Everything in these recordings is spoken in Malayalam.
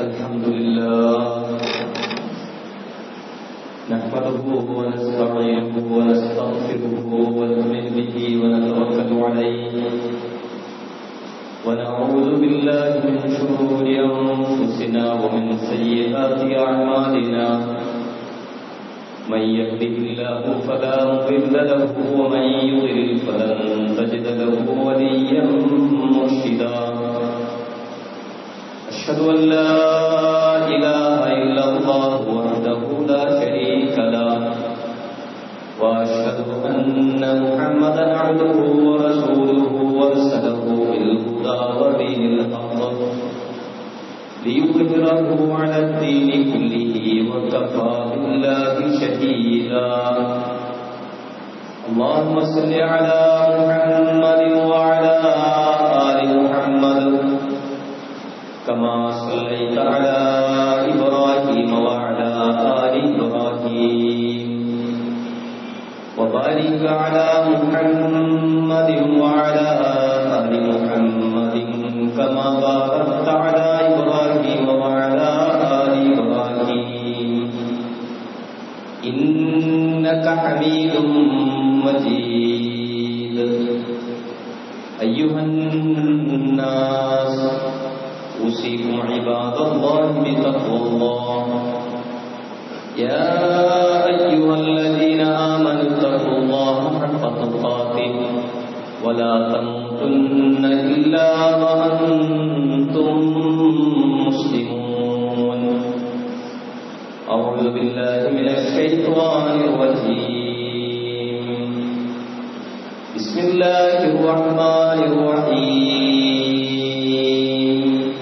الحمد لله نحمده ونستعينه ونستغفره ونؤمن به ونتوكل عليه ونعوذ بالله من شرور أنفسنا ومن سيئات أعمالنا من يهده الله فلا مضل له ومن يضلل فلن تجد له وليا مرشدا أشهد أن لا إله إلا الله وحده لا شريك له وأشهد أن محمدا عبده ورسوله وارسله بالهدى ودين الحق ليظهره على الدين كله وكفى بالله شهيدا اللهم صل على محمد وعلى آل محمد كما صليت على إبراهيم وعلى آل إبراهيم وبارك على محمد وعلى آل محمد كما باركت على إبراهيم وعلى آل إبراهيم إنك حميد مجيد أيها الناس أوصيكم عباد الله بتقوى الله يا أيها الذين آمنوا اتقوا الله حق تقاته ولا تموتن إلا وأنتم مسلمون أعوذ بالله من الشيطان الرجيم بسم الله الرحمن الرحيم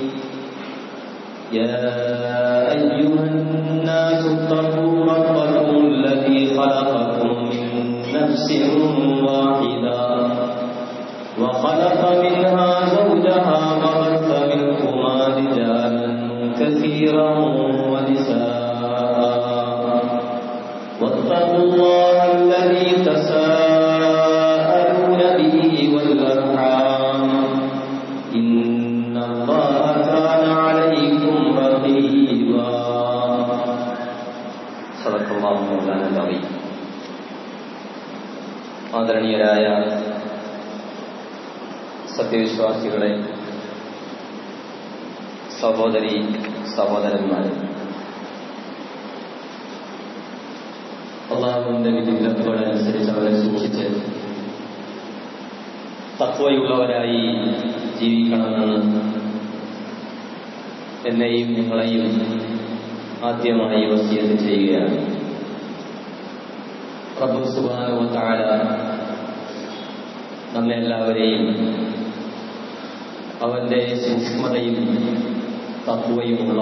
يا أيها الناس اتقوا ربكم الذي خلقكم من نفس واحدة وخلق منها زوجها وبث منهما رجالا كثيرا ونساء واتقوا الله الذي تساءلون به والأرحام إن الله كان عليكم رقيبا صدق الله مولانا العظيم ആദരണീയരായ സത്യവിശ്വാസികളെ സഹോദരി സഹോദരന്മാരെ അള്ളാഹുവിന്റെ വിധിവിലക്കുകളനുസരിച്ച് അവരെ സൂക്ഷിച്ച് തത്വയുള്ളവരായി ജീവിക്കണമെന്ന് എന്നെയും നിങ്ങളെയും ആദ്യമായി വസിയത്ത് ചെയ്യുകയാണ് പ്രഭു സുബാനുവത്താല നമ്മെല്ലാവരെയും അവന്റെ സൂക്ഷ്മതയും തത്വയുമുള്ള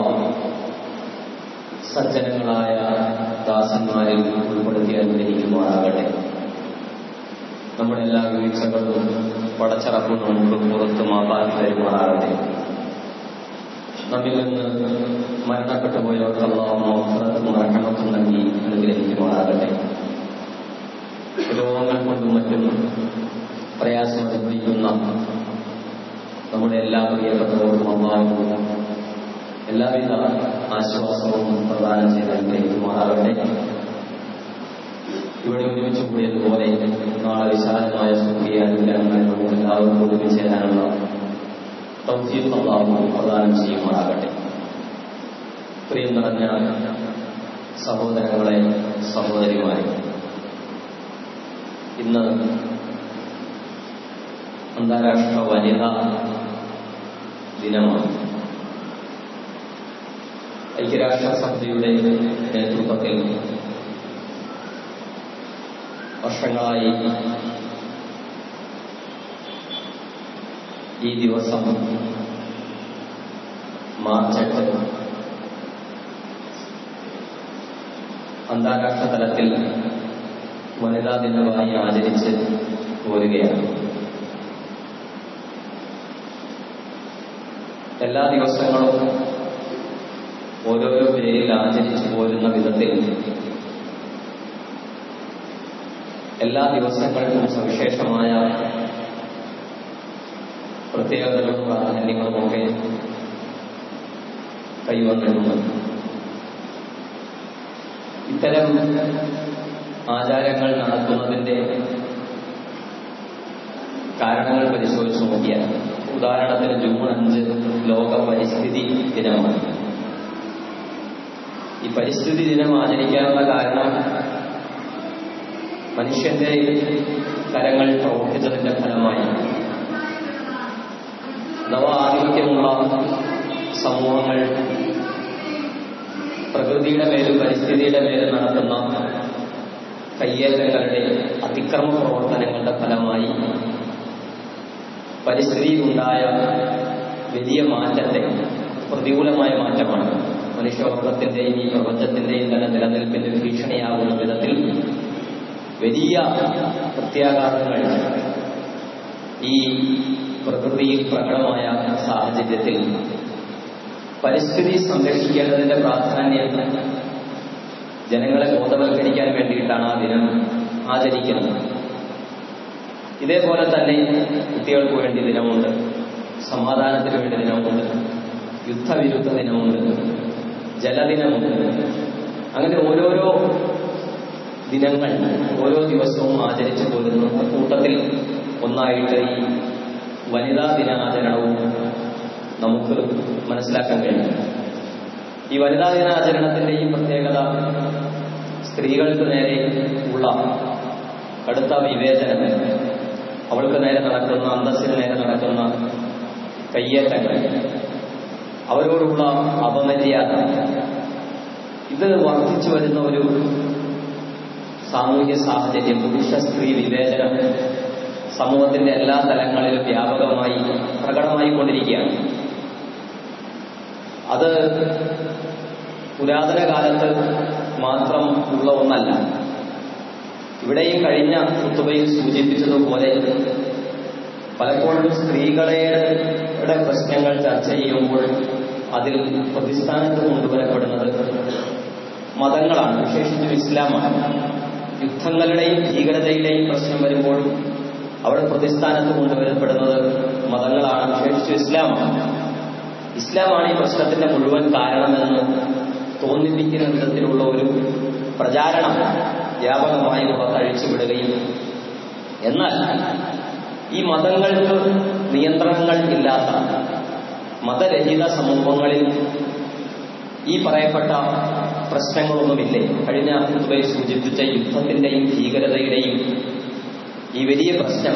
സജ്ജനങ്ങളായ ദാസന്മാരിൽ ഉൾപ്പെടുത്തി അനുഗ്രഹിക്കുമാറാകട്ടെ നമ്മുടെ എല്ലാ വീഴ്ചകളും പടച്ചറപ്പും നമുക്ക് പുറത്ത് മാപ്പാൻ വരുമാറാകട്ടെ നമ്മിൽ നിന്ന് മരണപ്പെട്ടു പോയവർക്കെല്ലാം റഹമത്തും നൽകി അനുഗ്രഹിക്കുമാറാകട്ടെ രോഗങ്ങൾ കൊണ്ടും മറ്റും പ്രയാസം അനുഭവിക്കുന്ന നമ്മുടെ എല്ലാ പ്രിയപ്പെട്ടവർക്കും അമ്മാവും എല്ലാവിധ ആശ്വാസവും പ്രദാനം ചെയ്ത് അനുഗ്രഹിക്കുമാറാകട്ടെ ഇവിടെ ഒരുമിച്ച് കൂടിയതുപോലെ നാളെ വിശാലമായ സ്വർഗീയ അനുഗ്രഹങ്ങൾ നമുക്ക് എല്ലാവർക്കും ഒരുമിച്ച് ചേരാനുള്ള തൗഫീഖ് അള്ളാഹു പ്രദാനം ചെയ്യുമാറാകട്ടെ പ്രിയം നിറഞ്ഞ സഹോദരങ്ങളെ സഹോദരിമാരെ ഇന്ന് അന്താരാഷ്ട്ര വനിതാ ദിനമാണ് ഐക്യരാഷ്ട്രസമിതിയുടെ നേതൃത്വത്തിൽ വർഷങ്ങളായി ഈ ദിവസം മാർച്ച് എട്ട് അന്താരാഷ്ട്ര തലത്തിൽ വനിതാ ദിനമായി ആചരിച്ച് പോരുകയാണ് എല്ലാ ദിവസങ്ങളും ഓരോരോ പേരിൽ ആചരിച്ചു പോരുന്ന വിധത്തിൽ എല്ലാ ദിവസങ്ങൾക്കും സവിശേഷമായ പ്രത്യേകതകളും പ്രാധാന്യങ്ങളുമൊക്കെ കൈവന്നിട്ടുണ്ട് ഇത്തരം ആചാരങ്ങൾ നടത്തുന്നതിന്റെ കാരണങ്ങൾ പരിശോധിച്ച് നോക്കിയാൽ ഉദാഹരണത്തിന് ജൂൺ അഞ്ച് ലോക പരിസ്ഥിതി ദിനമാണ് ഈ പരിസ്ഥിതി ദിനം ആചരിക്കാനുള്ള കാരണം മനുഷ്യന്റെ കരങ്ങൾ പ്രവർത്തിച്ചതിന്റെ ഫലമായി നവ ആധിപത്യമുള്ള സമൂഹങ്ങൾ പ്രകൃതിയുടെ മേലും പരിസ്ഥിതിയുടെ മേലും നടത്തുന്ന കയ്യേറ്റങ്ങളുടെ അതിക്രമ പ്രവർത്തനങ്ങളുടെ ഫലമായി പരിസ്ഥിതിയിലുണ്ടായ വലിയ മാറ്റത്തെ പ്രതികൂലമായ മാറ്റമാണ് മനുഷ്യവർഗത്തിന്റെയും ഈ പ്രപഞ്ചത്തിന്റെയും തന്നെ നിലനിൽപ്പിന് ഭീഷണിയാകുന്ന വിധത്തിൽ വലിയ പ്രത്യാഘാതങ്ങൾ ഈ പ്രകൃതിയിൽ പ്രകടമായ സാഹചര്യത്തിൽ പരിസ്ഥിതി സംരക്ഷിക്കേണ്ടതിന്റെ പ്രാധാന്യം ജനങ്ങളെ ബോധവൽക്കരിക്കാൻ വേണ്ടിയിട്ടാണ് ആ ദിനം ആചരിക്കുന്നത് ഇതേപോലെ തന്നെ കുട്ടികൾക്ക് വേണ്ടി ദിനമുണ്ട് സമാധാനത്തിന് വേണ്ടി ദിനമുണ്ട് യുദ്ധവിരുദ്ധ ദിനമുണ്ട് ജലദിനമുണ്ട് അങ്ങനെ ഓരോരോ ദിനങ്ങൾ ഓരോ ദിവസവും ആചരിച്ചു പോരുന്ന കൂട്ടത്തിൽ ഒന്നായിട്ട് ഈ വനിതാ ദിനാചരണവും നമുക്ക് മനസ്സിലാക്കാൻ കഴിയും ഈ വനിതാ ദിനാചരണത്തിന്റെ ഈ പ്രത്യേകത സ്ത്രീകൾക്ക് നേരെ ഉള്ള കടുത്ത വിവേചനം അവൾക്ക് നേരെ നടക്കുന്ന അന്തസ്സിന് നേരെ നടക്കുന്ന കയ്യേറ്റങ്ങൾ അവരോടുള്ള അപമര്യാദ ഇത് വർദ്ധിച്ചു വരുന്ന ഒരു സാമൂഹ്യ സാഹചര്യം പുരുഷ സ്ത്രീ വിവേചനം സമൂഹത്തിന്റെ എല്ലാ തലങ്ങളിലും വ്യാപകമായി പ്രകടമായി കൊണ്ടിരിക്കുകയാണ് അത് പുരാതന കാലത്ത് മാത്രം ഉള്ള ഒന്നല്ല ഇവിടെയും കഴിഞ്ഞ കുത്തുബയിൽ സൂചിപ്പിച്ചതുപോലെ പലപ്പോഴും സ്ത്രീകളുടെ പ്രശ്നങ്ങൾ ചർച്ച ചെയ്യുമ്പോൾ അതിൽ പ്രതിസ്ഥാനത്ത് കൊണ്ടുവരപ്പെടുന്നത് മതങ്ങളാണ് വിശേഷിച്ചും ഇസ്ലാമാണ് യുദ്ധങ്ങളുടെയും ഭീകരതയുടെയും പ്രശ്നം വരുമ്പോൾ അവിടെ പ്രതിസ്ഥാനത്ത് കൊണ്ടുവരപ്പെടുന്നത് മതങ്ങളാണ് വിശേഷിച്ചും ഇസ്ലാമാണ് ഇസ്ലാമാണ് ഈ പ്രശ്നത്തിന്റെ മുഴുവൻ കാരണമെന്ന് തോന്നിപ്പിക്കുന്ന വിധത്തിലുള്ള ഒരു പ്രചാരണം വ്യാപകമായി പുറത്തഴിച്ചു വിടുകയും എന്നാൽ ഈ മതങ്ങൾക്ക് നിയന്ത്രണങ്ങൾ ഇല്ലാത്ത മതരഹിത സമൂഹങ്ങളിൽ ഈ പറയപ്പെട്ട പ്രശ്നങ്ങളൊന്നുമില്ലേ കഴിഞ്ഞ കുത്തുബൈ സൂചിപ്പിച്ച യുദ്ധത്തിന്റെയും ഭീകരതയുടെയും ഈ വലിയ പ്രശ്നം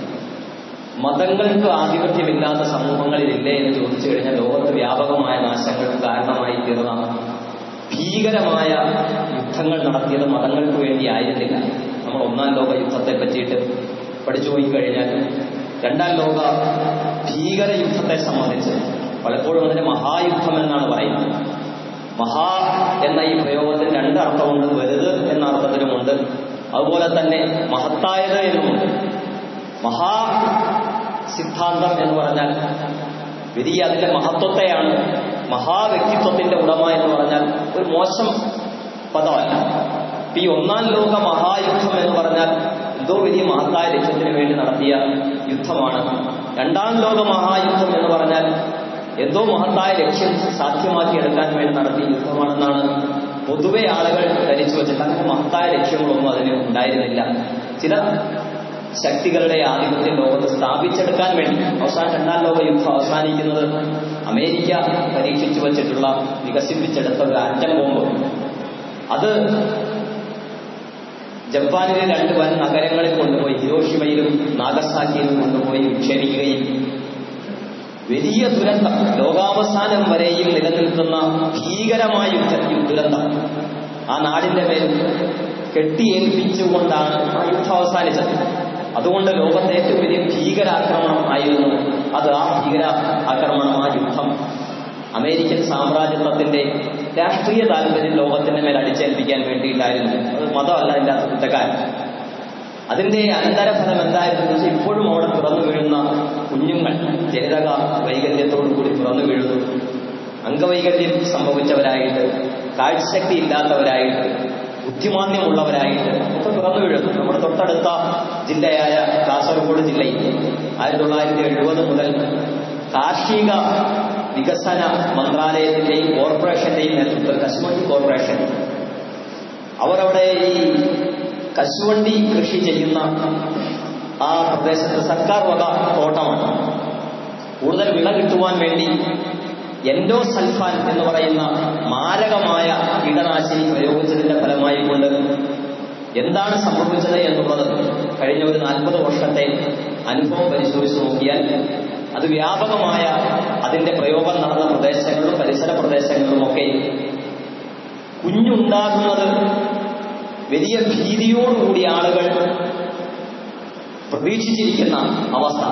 മതങ്ങൾക്ക് ആധിപത്യമില്ലാത്ത സമൂഹങ്ങളിലില്ലേ എന്ന് ചോദിച്ചു കഴിഞ്ഞാൽ ലോകത്ത് വ്യാപകമായ നാശങ്ങൾക്ക് കാരണമായി തീർന്ന ഭീകരമായ യുദ്ധങ്ങൾ നടത്തിയത് മതങ്ങൾക്ക് വേണ്ടി ആയിരുന്നില്ല നമ്മൾ ഒന്നാം ലോക യുദ്ധത്തെ പറ്റിയിട്ട് പഠിച്ചു പോയിക്കഴിഞ്ഞാൽ രണ്ടാം ലോക ഭീകര യുദ്ധത്തെ സംബന്ധിച്ച് പലപ്പോഴും അതിന് മഹായുദ്ധം എന്നാണ് പറയുന്നത് മഹാ എന്ന ഈ പ്രയോഗത്തിന് രണ്ട് അർത്ഥമുണ്ട് വലുത് എന്ന അർത്ഥത്തിലുമുണ്ട് അതുപോലെ തന്നെ മഹത്തായത് എന്നുമുണ്ട് മഹാ സിദ്ധാന്തം എന്ന് പറഞ്ഞാൽ വലിയ അതിന്റെ മഹത്വത്തെയാണ് മഹാവ്യക്തിത്വത്തിന്റെ ഉടമ എന്ന് പറഞ്ഞാൽ ഒരു മോശം പദമല്ല ഈ ഒന്നാം ലോക മഹായുദ്ധം എന്ന് പറഞ്ഞാൽ എന്തോ വലിയ മഹത്തായ ലക്ഷ്യത്തിന് വേണ്ടി നടത്തിയ യുദ്ധമാണ് രണ്ടാം ലോക മഹായുദ്ധം എന്ന് പറഞ്ഞാൽ എന്തോ മഹത്തായ ലക്ഷ്യം സാധ്യമാക്കിയെടുക്കാൻ വേണ്ടി നടത്തിയ യുദ്ധമാണെന്നാണ് പൊതുവെ ആളുകൾ ധരിച്ചു വെച്ചിട്ട് അങ്ങനെ മഹത്തായ ലക്ഷ്യങ്ങളൊന്നും അതിന് ഉണ്ടായിരുന്നില്ല ചില ശക്തികളുടെ ആധിപത്യം ലോകത്ത് സ്ഥാപിച്ചെടുക്കാൻ വേണ്ടി അവസാനം രണ്ടാം ലോക യുദ്ധം അവസാനിക്കുന്നത് അമേരിക്ക പരീക്ഷിച്ചു വച്ചിട്ടുള്ള വികസിപ്പിച്ചെടുത്ത ഒരു ആറ്റം ബോംബ് അത് ജപ്പാനിലെ രണ്ട് വൻ നഗരങ്ങളിൽ കൊണ്ടുപോയി ഹിരോഷിമയിലും നാഗസാക്കിയിലും കൊണ്ടുപോയി വിക്ഷേപിക്കുകയും വലിയ ദുരന്തം ലോകാവസാനം വരെയും നിലനിൽക്കുന്ന ഭീകരമായ യുദ്ധ ദുരന്തം ആ നാടിന്റെ മേൽ കെട്ടിയേൽപ്പിച്ചുകൊണ്ടാണ് ആ യുദ്ധം അവസാനിച്ചത് അതുകൊണ്ട് ലോകത്തെ ഏറ്റവും വലിയ ഭീകരാക്രമണം ആയിരുന്നു അത് ആ ഭീകര ആക്രമണം ആ യുദ്ധം അമേരിക്കൻ സാമ്രാജ്യത്വത്തിന്റെ രാഷ്ട്രീയ താല്പര്യം ലോകത്തിന്റെ മേൽ അടിച്ചേൽപ്പിക്കാൻ വേണ്ടിയിട്ടായിരുന്നു അത് മതമല്ല അതിന്റെ കുറ്റക്കാരൻ അതിന്റെ അനന്തരഫലം എന്തായിരുന്നു വെച്ചാൽ ഇപ്പോഴും അവിടെ തുറന്നു വീഴുന്ന കുഞ്ഞുങ്ങൾ ജനിതക വൈകല്യത്തോടു കൂടി തുറന്നു വീഴുന്നു അംഗവൈകല്യം സംഭവിച്ചവരായിട്ട് കാഴ്ചശക്തി ഇല്ലാത്തവരായിട്ട് ബുദ്ധിമാന്യമുള്ളവരായിട്ട് ഒക്കെ തുറന്നു വീഴുന്നു നമ്മുടെ തൊട്ടടുത്ത ജില്ലയായ കാസർഗോഡ് ജില്ലയിൽ ആയിരത്തി തൊള്ളായിരത്തി എഴുപത് മുതൽ കാർഷിക വികസന മന്ത്രാലയത്തിന്റെയും കോർപ്പറേഷന്റെയും നേതൃത്വത്തിൽ കശുവണ്ടി കോർപ്പറേഷൻ അവരവിടെ ഈ കശുവണ്ടി കൃഷി ചെയ്യുന്ന ആ പ്രദേശത്ത് സർക്കാർ വക തോട്ടമാണ് കൂടുതൽ വിള കിട്ടുവാൻ വേണ്ടി എൻഡോ സൽഫാൻ എന്ന് പറയുന്ന മാരകമായ കീടനാശിനി പ്രയോഗിച്ചതിന്റെ ഫലമായി കൊണ്ട് എന്താണ് സംഭവിച്ചത് എന്നുള്ളത് കഴിഞ്ഞ ഒരു നാൽപ്പത് വർഷത്തെ അനുഭവം പരിശോധിച്ച് നോക്കിയാൽ അത് വ്യാപകമായ അതിന്റെ പ്രയോഗം നടന്ന പ്രദേശങ്ങളിലും പരിസര പ്രദേശങ്ങളിലുമൊക്കെ കുഞ്ഞുണ്ടാകുന്നത് വലിയ ഭീതിയോടുകൂടി ആളുകൾ പ്രതീക്ഷിച്ചിരിക്കുന്ന അവസ്ഥ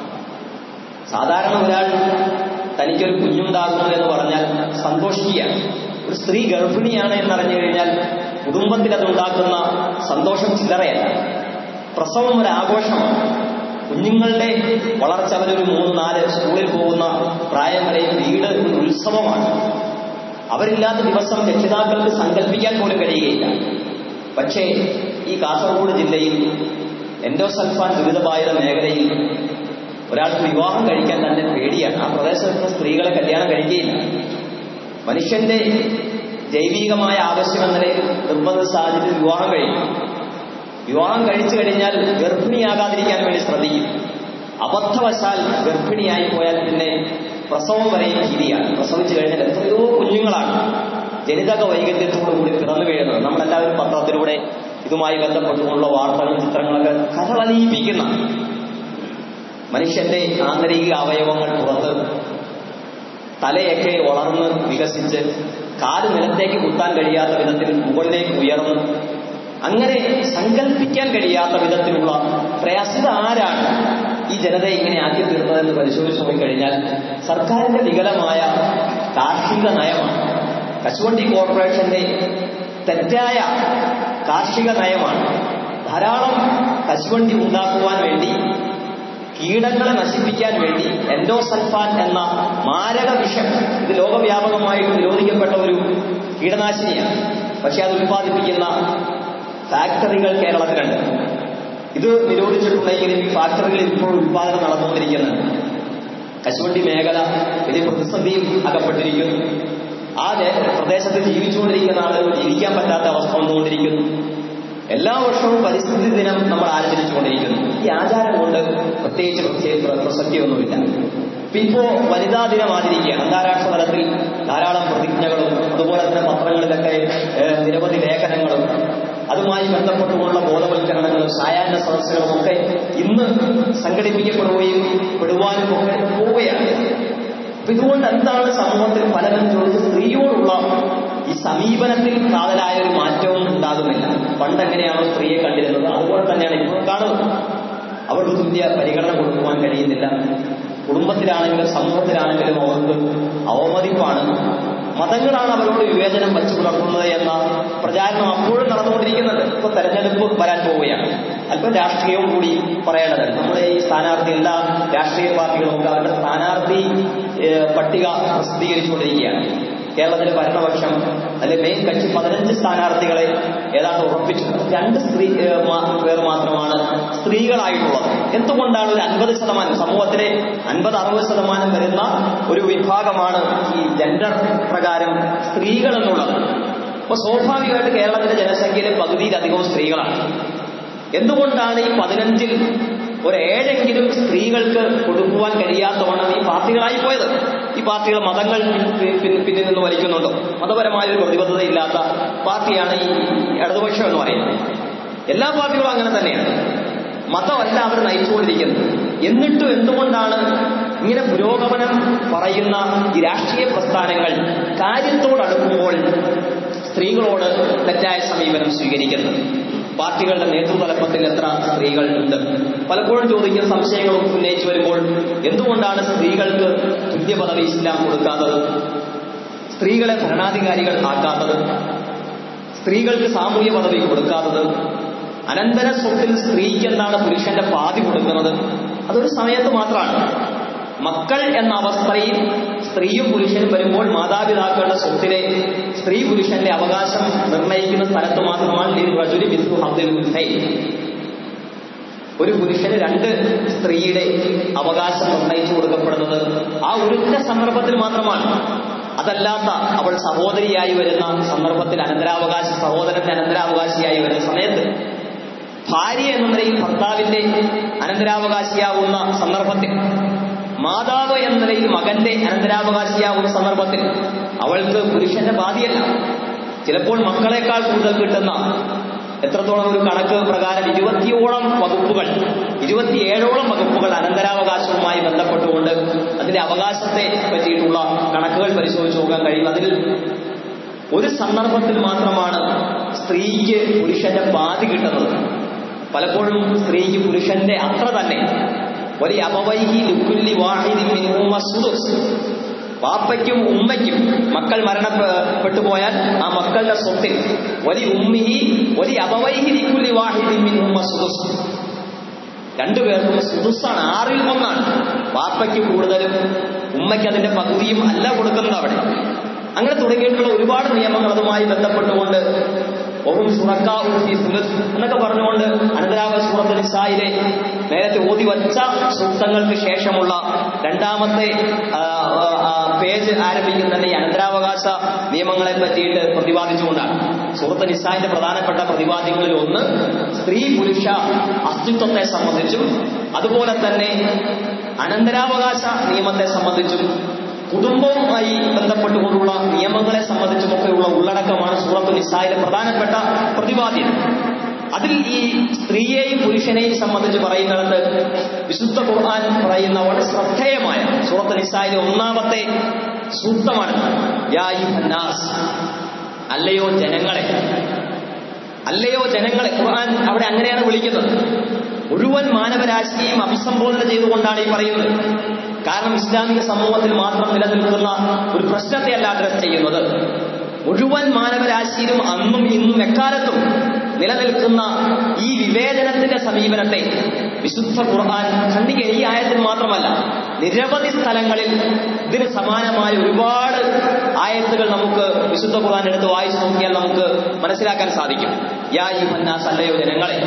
സാധാരണ ഒരാൾ തനിക്കൊരു കുഞ്ഞുണ്ടാകുന്നു എന്ന് പറഞ്ഞാൽ സന്തോഷിക്കുകയാണ് ഒരു സ്ത്രീ ഗർഭിണിയാണ് എന്നറിഞ്ഞു കഴിഞ്ഞാൽ കുടുംബത്തിൽ അതുണ്ടാക്കുന്ന സന്തോഷം ചില്ലറയല്ല പ്രസവം ഒരു ആഘോഷമാണ് കുഞ്ഞുങ്ങളുടെ വളർച്ച അവരൊരു മൂന്ന് നാല് സ്കൂളിൽ പോകുന്ന പ്രായം വരെ വീട് ഒരു ഉത്സവമാണ് അവരില്ലാത്ത ദിവസം രക്ഷിതാക്കൾക്ക് സങ്കല്പിക്കാൻ പോലും കഴിയുകയില്ല പക്ഷേ ഈ കാസർഗോഡ് ജില്ലയിൽ എൻഡോസൽഫാൻ ദുരിതബാധിത മേഖലയിൽ ഒരാൾക്ക് വിവാഹം കഴിക്കാൻ തന്നെ പേടിയാണ് ആ പ്രദേശത്ത് സ്ത്രീകളെ കല്യാണം കഴിക്കുകയില്ല മനുഷ്യന്റെ ജൈവികമായ ആവശ്യം എന്ന നിലയിൽ നിർബന്ധ സാഹചര്യത്തിൽ വിവാഹം കഴിയും വിവാഹം കഴിച്ചു കഴിഞ്ഞാൽ ഗർഭിണിയാകാതിരിക്കാൻ വേണ്ടി ശ്രദ്ധിക്കും അബദ്ധവശാൽ ഗർഭിണിയായി പോയാൽ പിന്നെ പ്രസവം വരെയും ഭീതിയാണ് പ്രസവിച്ചു കഴിഞ്ഞാൽ എത്രയോ കുഞ്ഞുങ്ങളാണ് ജനിതക വൈകല്യത്തോടുകൂടി പിറന്നു വീഴുന്നത് നമ്മളെല്ലാവരും പത്രത്തിലൂടെ ഇതുമായി ബന്ധപ്പെട്ടുകൊണ്ടുള്ള വാർത്തകളും ചിത്രങ്ങളൊക്കെ കഥളലിയിപ്പിക്കുന്ന മനുഷ്യന്റെ ആന്തരിക അവയവങ്ങൾ പുറത്ത് തലയൊക്കെ വളർന്ന് വികസിച്ച് കാല് നിലത്തേക്ക് കുത്താൻ കഴിയാത്ത വിധത്തിൽ മുകളിലേക്ക് ഉയർന്ന് അങ്ങനെ സങ്കല്പിക്കാൻ കഴിയാത്ത വിധത്തിലുള്ള പ്രയാസിത ആരാണ് ഈ ജനതയെ ഇങ്ങനെ ആക്കി തീർന്നതെന്ന് പരിശോധിച്ചു നോക്കിക്കഴിഞ്ഞാൽ സർക്കാരിന്റെ വികലമായ കാർഷിക നയമാണ് കശുവണ്ടി കോർപ്പറേഷന്റെ തെറ്റായ കാർഷിക നയമാണ് ധാരാളം കശുവണ്ടി ഉണ്ടാക്കുവാൻ വേണ്ടി കീടങ്ങളെ നശിപ്പിക്കാൻ വേണ്ടി എൻഡോസൽഫാൻ എന്ന മാരക വിഷം ഇത് ലോകവ്യാപകമായിട്ട് നിരോധിക്കപ്പെട്ട ഒരു കീടനാശിനിയാണ് പക്ഷെ അത് ഉൽപ്പാദിപ്പിക്കുന്ന ഫാക്ടറികൾ കേരളത്തിലുണ്ട് ഇത് നിരോധിച്ചിട്ടുണ്ടെങ്കിലും ഈ ഫാക്ടറികളിൽ ഇപ്പോൾ ഉൽപ്പാദനം നടന്നുകൊണ്ടിരിക്കുന്നുണ്ട് കശുവണ്ടി മേഖല വലിയ പ്രതിസന്ധിയിൽ അകപ്പെട്ടിരിക്കുന്നു ആ പ്രദേശത്ത് ജീവിച്ചുകൊണ്ടിരിക്കുന്ന ആളുകൾ ജീവിക്കാൻ പറ്റാത്ത അവസ്ഥ വന്നുകൊണ്ടിരിക്കുന്നു എല്ലാ വർഷവും പരിസ്ഥിതി ദിനം നമ്മൾ ആചരിച്ചുകൊണ്ടിരിക്കുന്നു ഈ ആചാരം കൊണ്ട് പ്രത്യേകിച്ച് പ്രത്യേക പ്രസക്തിയൊന്നുമില്ല ഇപ്പോ വനിതാ ദിനം ആചരിക്കുകയാണ് അന്താരാഷ്ട്ര തലത്തിൽ ധാരാളം പ്രതിജ്ഞകളും അതുപോലെ തന്നെ പത്രങ്ങളിലൊക്കെ നിരവധി ലേഖനങ്ങളും അതുമായി ബന്ധപ്പെട്ടുകൊണ്ടുള്ള ബോധവൽക്കരണങ്ങളും സായാഹ്ന സദസ്സുകളും ഒക്കെ ഇന്ന് സംഘടിപ്പിക്കപ്പെടുകയും പെടുവാനും ഒക്കെ പോവുകയാണ് അപ്പൊ ഇതുകൊണ്ട് എന്താണ് സമൂഹത്തിൽ പലരും ചോദിച്ച് സ്ത്രീയോടുള്ള ഈ സമീപനത്തിൽ കാതലായ ഒരു മാറ്റവും ഉണ്ടാകുന്നില്ല പണ്ട് എങ്ങനെയാണോ സ്ത്രീയെ കണ്ടിരുന്നത് അതുപോലെ തന്നെയാണ് ഇപ്പോൾ കാണുന്നത് അവർക്ക് തുല്യ പരിഗണന കൊടുക്കുവാൻ കഴിയുന്നില്ല കുടുംബത്തിലാണെങ്കിലും സമൂഹത്തിലാണെങ്കിലും അവർക്ക് അവമതിപ്പാണ് മതങ്ങളാണ് അവരോട് വിവേചനം വച്ചു പുലർത്തുന്നത് എന്ന പ്രചാരണം അപ്പോഴും നടന്നുകൊണ്ടിരിക്കുന്നുണ്ട് ഇപ്പൊ തെരഞ്ഞെടുപ്പ് വരാൻ പോവുകയാണ് അല്പം രാഷ്ട്രീയവും കൂടി പറയേണ്ടതുണ്ട് നമ്മുടെ ഈ സ്ഥാനാർത്ഥി എല്ലാ രാഷ്ട്രീയ പാർട്ടികളും അവരുടെ സ്ഥാനാർത്ഥി പട്ടിക പ്രസിദ്ധീകരിച്ചുകൊണ്ടിരിക്കുകയാണ് കേരളത്തിലെ ഭരണപക്ഷം അല്ലെ മെയിൻ കക്ഷി പതിനഞ്ച് സ്ഥാനാർത്ഥികളെ ഏതാണ്ട് ഉറപ്പിച്ചു രണ്ട് സ്ത്രീ പേർ മാത്രമാണ് സ്ത്രീകളായിട്ടുള്ളത് എന്തുകൊണ്ടാണ് ഒരു അൻപത് ശതമാനം സമൂഹത്തിലെ അൻപത് അറുപത് ശതമാനം വരുന്ന ഒരു വിഭാഗമാണ് ഈ ജെൻഡർ പ്രകാരം സ്ത്രീകൾ എന്നുള്ളത് അപ്പൊ സ്വാഭാവികമായിട്ട് കേരളത്തിലെ ജനസംഖ്യയിലെ പകുതിയിലധികവും സ്ത്രീകളാണ് എന്തുകൊണ്ടാണ് ഈ പതിനഞ്ചിൽ ഒരേഴെങ്കിലും സ്ത്രീകൾക്ക് കൊടുക്കുവാൻ കഴിയാത്തവണ്ണം ഈ പാർട്ടികളായി പോയത് ഈ പാർട്ടികൾ മതങ്ങൾ പിന്നിൽ നിന്ന് വലിക്കുന്നുണ്ടോ മതപരമായ ഒരു പ്രതിബദ്ധത ഇല്ലാത്ത പാർട്ടിയാണ് ഈ ഇടതുപക്ഷം എന്ന് പറയുന്നത് എല്ലാ പാർട്ടികളും അങ്ങനെ തന്നെയാണ് മതമല്ല അവർ നയിച്ചുകൊണ്ടിരിക്കുന്നത് എന്നിട്ടും എന്തുകൊണ്ടാണ് ഇങ്ങനെ പുരോഗമനം പറയുന്ന ഈ രാഷ്ട്രീയ പ്രസ്ഥാനങ്ങൾ കാര്യത്തോടടുക്കുമ്പോൾ സ്ത്രീകളോട് തെറ്റായ സമീപനം സ്വീകരിക്കുന്നത് പാർട്ടികളുടെ നേതൃതലപ്പത്തിൽ എത്ര സ്ത്രീകൾ ഉണ്ട് പലപ്പോഴും ചോദിക്കുന്ന സംശയങ്ങൾ ഉന്നയിച്ചു വരുമ്പോൾ എന്തുകൊണ്ടാണ് സ്ത്രീകൾക്ക് തുല്യ പദവി ഇസ്ലാം കൊടുക്കാത്തത് സ്ത്രീകളെ ഭരണാധികാരികൾ ആക്കാത്തത് സ്ത്രീകൾക്ക് സാമൂഹ്യ പദവി കൊടുക്കാത്തത് അനന്തര സ്വത്തിൽ സ്ത്രീക്ക് എന്താണ് പുരുഷന്റെ പാതി കൊടുക്കുന്നത് അതൊരു സമയത്ത് മാത്രമാണ് മക്കൾ എന്ന അവസ്ഥയിൽ സ്ത്രീയും പുരുഷനും വരുമ്പോൾ മാതാപിതാക്കളുടെ സ്വത്തിലെ സ്ത്രീ പുരുഷന്റെ അവകാശം നിർണ്ണയിക്കുന്ന സ്ഥലത്ത് മാത്രമാണ് ഈ റജുലി ബിന്ദു അബ്ദുൽ ഹുസൈൻ ഒരു പുരുഷന് രണ്ട് സ്ത്രീയുടെ അവകാശം നിർണയിച്ചു കൊടുക്കപ്പെടുന്നത് ആ ഒരൊറ്റ സന്ദർഭത്തിൽ മാത്രമാണ് അതല്ലാത്ത അവൾ സഹോദരിയായി വരുന്ന സന്ദർഭത്തിൽ അനന്തരാവകാശ സഹോദരന്റെ അനന്തരാവകാശിയായി വരുന്ന സമയത്ത് ഭാര്യ എന്ന നിലയിൽ ഭർത്താവിന്റെ അനന്തരാവകാശിയാവുന്ന സന്ദർഭത്തിൽ മാതാവ് എന്ന നിലയിൽ മകന്റെ അനന്തരാവകാശിയാവുന്ന സന്ദർഭത്തിൽ അവൾക്ക് പുരുഷന്റെ ബാധിയല്ല ചിലപ്പോൾ മക്കളെക്കാൾ കൂടുതൽ കിട്ടുന്ന എത്രത്തോളം ഒരു കണക്ക് പ്രകാരം ഇരുപത്തിയോളം വകുപ്പുകൾ ഇരുപത്തിയേഴോളം വകുപ്പുകൾ അനന്തരാവകാശവുമായി ബന്ധപ്പെട്ടുകൊണ്ട് അതിന്റെ അവകാശത്തെ പറ്റിയിട്ടുള്ള കണക്കുകൾ പരിശോധിച്ച് നോക്കാൻ കഴിയും അതിൽ ഒരു സന്ദർഭത്തിൽ മാത്രമാണ് സ്ത്രീക്ക് പുരുഷന്റെ ബാധി കിട്ടുന്നത് പലപ്പോഴും സ്ത്രീക്ക് പുരുഷന്റെ അത്ര തന്നെ വലിയ അപവൈഹി ലുക്കുല്ലി വാഹിദി മിനിമം സുദുസ് പാപ്പയ്ക്കും ഉമ്മയ്ക്കും മക്കൾ മരണപ്പെട്ടു പോയാൽ ആ മക്കളുടെ സ്വത്തിൽ വലിയ ഉമ്മിഹി വലിയ അപവൈഹി ലിക്കുല്ലി വാഹിദി മിനിമം സുദുസ് രണ്ടുപേർക്കും സുദുസാണ് ആറിൽ ഒന്നാണ് പാപ്പയ്ക്ക് കൂടുതലും ഉമ്മയ്ക്ക് അതിന്റെ പകുതിയും അല്ല കൊടുക്കുന്നത് അവിടെ അങ്ങനെ തുടങ്ങിയിട്ടുള്ള ഒരുപാട് നിയമങ്ങൾ അതുമായി ബന്ധപ്പെട്ടുകൊണ്ട് ഒഹും സുറക്കാവും എന്നൊക്കെ പറഞ്ഞുകൊണ്ട് അനന്തരാവ സൂറത്ത് നിസായിലെ നേരത്തെ ഓതി വച്ച സൂക്തങ്ങൾക്ക് ശേഷമുള്ള രണ്ടാമത്തെ പേജ് ആരംഭിക്കുന്ന ഈ അനന്തരാവകാശ നിയമങ്ങളെ പറ്റിയിട്ട് പ്രതിപാദിച്ചുകൊണ്ടാണ് സൂറത്ത് നിസായിന്റെ പ്രധാനപ്പെട്ട പ്രതിപാദ്യങ്ങളിൽ ഒന്ന് സ്ത്രീ പുരുഷ അസ്തിത്വത്തെ സംബന്ധിച്ചും അതുപോലെ തന്നെ അനന്തരാവകാശ നിയമത്തെ സംബന്ധിച്ചും കുടുംബവുമായി ബന്ധപ്പെട്ടുകൊണ്ടുള്ള നിയമങ്ങളെ സംബന്ധിച്ചുമൊക്കെയുള്ള ഉള്ളടക്കമാണ് സൂറത്തു നിസായിലെ പ്രധാനപ്പെട്ട പ്രതിപാദ്യം അതിൽ ഈ സ്ത്രീയെയും പുരുഷനെയും സംബന്ധിച്ച് പറയുന്നിടത്ത് വിശുദ്ധ ഖുർആൻ പറയുന്ന വളരെ ശ്രദ്ധേയമായ സൂറത്ത് നിസായിലെ ഒന്നാമത്തെ സൂക്തമാണ് യാ യുഹന്നാസ് അല്ലയോ ജനങ്ങളെ അല്ലയോ ജനങ്ങളെ ഖുർആൻ അവിടെ അങ്ങനെയാണ് വിളിക്കുന്നത് മുഴുവൻ മാനവരാശിയെയും അഭിസംബോധന ചെയ്തുകൊണ്ടാണ് ഈ പറയുന്നത് കാരണം ഇസ്ലാമിക സമൂഹത്തിൽ മാത്രം നിലനിൽക്കുന്ന ഒരു പ്രശ്നത്തെയല്ല അഡ്രസ് ചെയ്യുന്നത് മുഴുവൻ മാനവരാശിയിലും അന്നും ഇന്നും എക്കാലത്തും നിലനിൽക്കുന്ന ഈ വിവേചനത്തിന്റെ സമീപനത്തെ വിശുദ്ധ ഖുർആൻ ഖണ്ഡിക ഈ ആയത്തിൽ മാത്രമല്ല നിരവധി സ്ഥലങ്ങളിൽ ഇതിന് സമാനമായ ഒരുപാട് ആയത്തുകൾ നമുക്ക് വിശുദ്ധ ഖുർആൻ എടുത്ത് വായിച്ചു നോക്കിയാൽ നമുക്ക് മനസ്സിലാക്കാൻ സാധിക്കും യാ ഈ മന്നാസ് അല്ലയോ ജനങ്ങളെ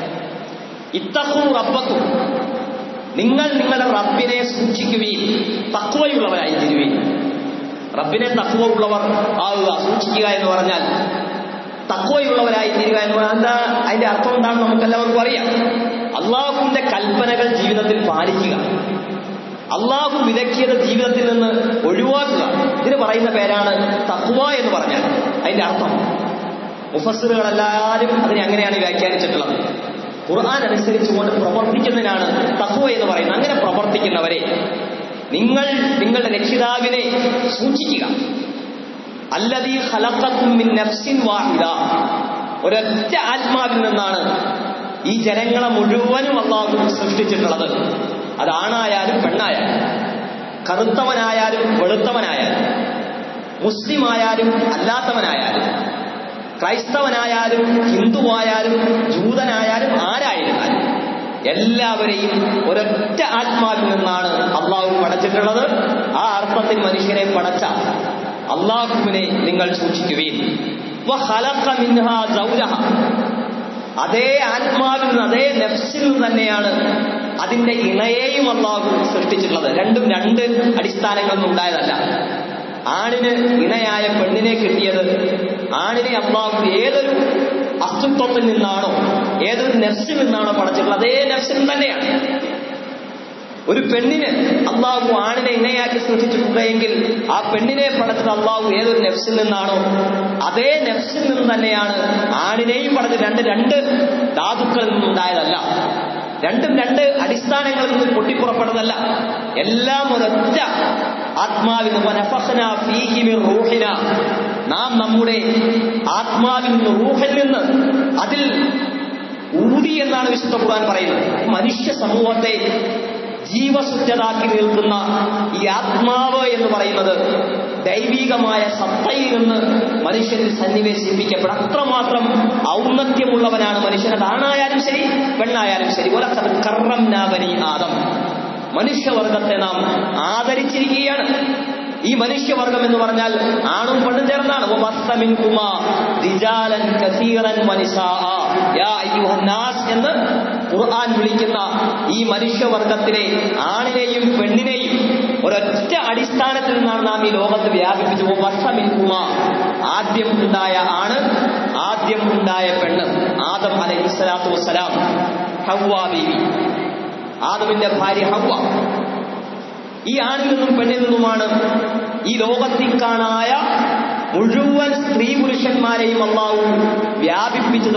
ഇത്തഖു റബ്ബക്കും നിങ്ങൾ നിങ്ങളുടെ റബ്ബിനെ സൂക്ഷിക്കുകയും തക്വയുള്ളവരായി തീരുകയും റബ്ബിനെ തക്വ ഉള്ളവർ ആവുക സൂക്ഷിക്കുക എന്ന് പറഞ്ഞാൽ തക്വയുള്ളവരായി തീരുക എന്ന് പറഞ്ഞാൽ എന്താ അതിന്റെ അർത്ഥം എന്താണെന്ന് നമുക്ക് എല്ലാവർക്കും അറിയാം അള്ളാഹുവിന്റെ കൽപ്പനകൾ ജീവിതത്തിൽ പാലിക്കുക അള്ളാഹു വിലക്കിയത് ജീവിതത്തിൽ നിന്ന് ഒഴിവാക്കുക ഇതിന് പറയുന്ന പേരാണ് തക്വ എന്ന് പറഞ്ഞാൽ അതിന്റെ അർത്ഥം മുഫസ്സിറുകളെല്ലാവരും അതിനെ അങ്ങനെയാണ് വ്യാഖ്യാനിച്ചിട്ടുള്ളത് ഖുർആൻ അനുസരിച്ചുകൊണ്ട് പ്രവർത്തിക്കുന്നതിനാണ് തഹ്വ എന്ന് പറയുന്നത് അങ്ങനെ പ്രവർത്തിക്കുന്നവരെ നിങ്ങൾ നിങ്ങളുടെ രക്ഷിതാവിനെ സൂക്ഷിക്കുക അല്ലതീ ഖലഖക്കും മിൻ നഫ്സിൻ വാഹിദ ഒരൊറ്റ ആത്മാവിൽ നിന്നാണ് ഈ ജനങ്ങളെ മുഴുവനും അള്ളാഹു സൃഷ്ടിച്ചിട്ടുള്ളത് അതാണായാലും പെണ്ണായാലും കറുത്തവനായാലും വെളുത്തവനായാലും മുസ്ലിം ആയാലും അല്ലാത്തവനായാലും ക്രൈസ്തവനായാലും ഹിന്ദുവായാലും ജൂതനായാലും ആരായിരുന്നാലും എല്ലാവരെയും ഒരൊറ്റ ആത്മാവിൽ നിന്നാണ് അള്ളാഹു പടച്ചിട്ടുള്ളത് ആ അർത്ഥത്തിൽ മനുഷ്യനെ പടച്ച അള്ളാഹുവിനെ നിങ്ങൾ സൂക്ഷിക്കുകയും അതേ ആത്മാവിൽ നിന്ന് അതേ നെഫ്സിൽ നിന്ന് തന്നെയാണ് അതിന്റെ ഇണയെയും അള്ളാഹു സൃഷ്ടിച്ചിട്ടുള്ളത് രണ്ടും രണ്ട് അടിസ്ഥാനങ്ങളൊന്നും ഉണ്ടായതല്ല ആണിന് ഇണയായ പെണ്ണിനെ കിട്ടിയത് ആണിനെ അള്ളാഹു ഏതൊരു അസ്തിത്വത്തിൽ നിന്നാണോ ഏതൊരു നെഫ്സിൽ നിന്നാണോ പടച്ചിട്ടുള്ളത് അതേ നെഫ്സിൽ തന്നെയാണ് ഒരു പെണ്ണിന് അള്ളാഹു ആണിനെ ഇണയാക്കി സൃഷ്ടിച്ചിട്ടുണ്ടെങ്കിൽ ആ പെണ്ണിനെ പടച്ചത് അള്ളാഹു ഏതൊരു നെഫ്സിൽ നിന്നാണോ അതേ നെഫ്സിൽ നിന്ന് തന്നെയാണ് ആണിനെയും പടച്ചത് രണ്ട് രണ്ട് ധാതുക്കളിൽ നിന്നുണ്ടായതല്ല രണ്ടും രണ്ട് അടിസ്ഥാനങ്ങളിൽ നിന്ന് പൊട്ടിപ്പുറപ്പെടുന്നതല്ല എല്ലാം ഒരൊറ്റ ആത്മാവിൽ റൂഹിന നാം നമ്മുടെ ആത്മാവിൽ നിന്ന് റൂഹിൽ നിന്ന് അതിൽ ഊതി എന്നാണ് വിശുദ്ധ ഖുർആൻ പറയുന്നത് മനുഷ്യ സമൂഹത്തെ ജീവസുറ്റതാക്കി നിൽക്കുന്ന ഈ ആത്മാവ് എന്ന് പറയുന്നത് ദൈവികമായ സത്തയിൽ നിന്ന് മനുഷ്യനിൽ സന്നിവേശിപ്പിക്കപ്പെടും അത്രമാത്രം ഔന്നത്യമുള്ളവനാണ് മനുഷ്യൻ അത് ആണായാലും ശരി പെണ്ണായാലും ശരി ഒലക്കത് കർണം നാവനി ആദം മനുഷ്യവർഗത്തെ നാം ആദരിച്ചിരിക്കുകയാണ് ഈ മനുഷ്യവർഗം എന്ന് പറഞ്ഞാൽ ആണും പെണ്ണും ചേർന്നാണ് വബസ്സ മിൻകുമാ റിജാലൻ കസീറൻ വനിസാഅ. യാ അയ്യുഹന്നാസ് എന്ന് ഖുർആൻ വിളിക്കുന്ന ഈ മനുഷ്യവർഗത്തിലെ ആണിനെയും പെണ്ണിനെയും ഒരൊറ്റ അടിസ്ഥാനത്തിൽ നിന്നാണ് നാം ഈ ലോകത്ത് വ്യാപിപ്പിച്ചു വബസ്സ മിൻകുമാ ആദ്യം ഉണ്ടായ ആണ് ആദ്യം ഉണ്ടായ പെണ്ണ് ആദം അലൈഹി സ്വലാത്തു വസ്സലാം ഹവ്വ ബീവി ആദമിന്റെ ഭാര്യ ഹവ്വ ഈ ആണിൽ നിന്നും പെണ്ണിൽ നിന്നുമാണ് ഈ ലോകത്തിൽ കാണായ മുഴുവൻ സ്ത്രീ പുരുഷന്മാരെയും അള്ളാഹു വ്യാപിപ്പിച്ചത്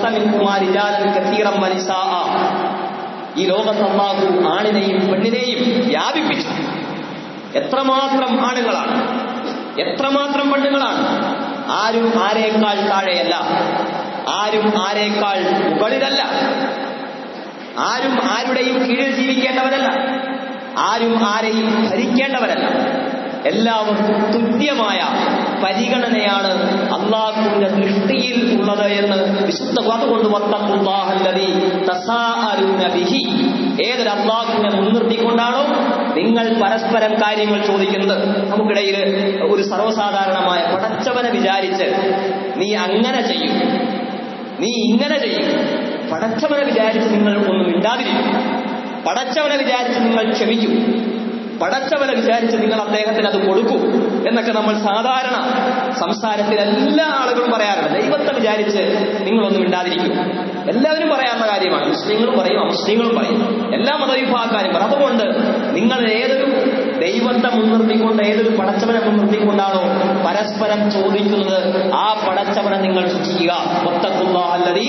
ഈ ലോകത്ത് അള്ളാഹു ആണിനെയും പെണ്ണിനെയും വ്യാപിപ്പിച്ചു എത്രമാത്രം ആണുങ്ങളാണ് എത്രമാത്രം പെണ്ണുങ്ങളാണ് ആരും ആരേക്കാൾ താഴെയല്ല ആരും ആരേക്കാൾ മുകളിലല്ല ആരും ആരുടെയും കീഴിൽ ജീവിക്കേണ്ടവരല്ല ആരും ആരെയും ഭരിക്കേണ്ടവരല്ല എല്ലാവർക്കും തുല്യമായ പരിഗണനയാണ് അള്ളാഹുവിന്റെ ദൃഷ്ടിയിൽ ഉള്ളത് എന്ന് വിശുദ്ധ അതുകൊണ്ട് വത്തഖുല്ലാഹല്ലദീ തസാഅലൂന ബിഹി ഏതൊരു അള്ളാഹുവിനെ മുൻനിർത്തിക്കൊണ്ടാണോ നിങ്ങൾ പരസ്പരം കാര്യങ്ങൾ ചോദിക്കുന്നത് നമുക്കിടയിൽ ഒരു സർവ്വസാധാരണമായ പടച്ചവനെ വിചാരിച്ച് നീ അങ്ങനെ ചെയ്യും നീ ഇങ്ങനെ ചെയ്യും പടച്ചവനെ വിചാരിച്ച് നിങ്ങൾ ഒന്നും മിണ്ടാതിരിക്കും പടച്ചവനെ വിചാരിച്ച് നിങ്ങൾ ക്ഷമിക്കൂ പടച്ചവനെ വിചാരിച്ച് നിങ്ങൾ അദ്ദേഹത്തിന് അത് കൊടുക്കൂ എന്നൊക്കെ നമ്മൾ സാധാരണ സംസാരത്തിൽ എല്ലാ ആളുകളും പറയാറുണ്ട് ദൈവത്തെ വിചാരിച്ച് നിങ്ങളൊന്നും മിണ്ടാതിരിക്കും എല്ലാവരും പറയാറുള്ള കാര്യമാണ് മുസ്ലിങ്ങളും പറയും അമുസ്ലിങ്ങളും പറയും എല്ലാ മതവിഭാഗക്കാരും പറയും അതുകൊണ്ട് നിങ്ങൾ ഏതൊരു ദൈവത്തെ മുൻനിർത്തിക്കൊണ്ട് ഏതൊരു പടച്ചവനെ മുൻനിർത്തിക്കൊണ്ടാണോ പരസ്പരം ചോദിക്കുന്നത് ആ പടച്ചവനെ നിങ്ങൾ സൂക്ഷിക്കുക ഒത്തക്കുള്ളി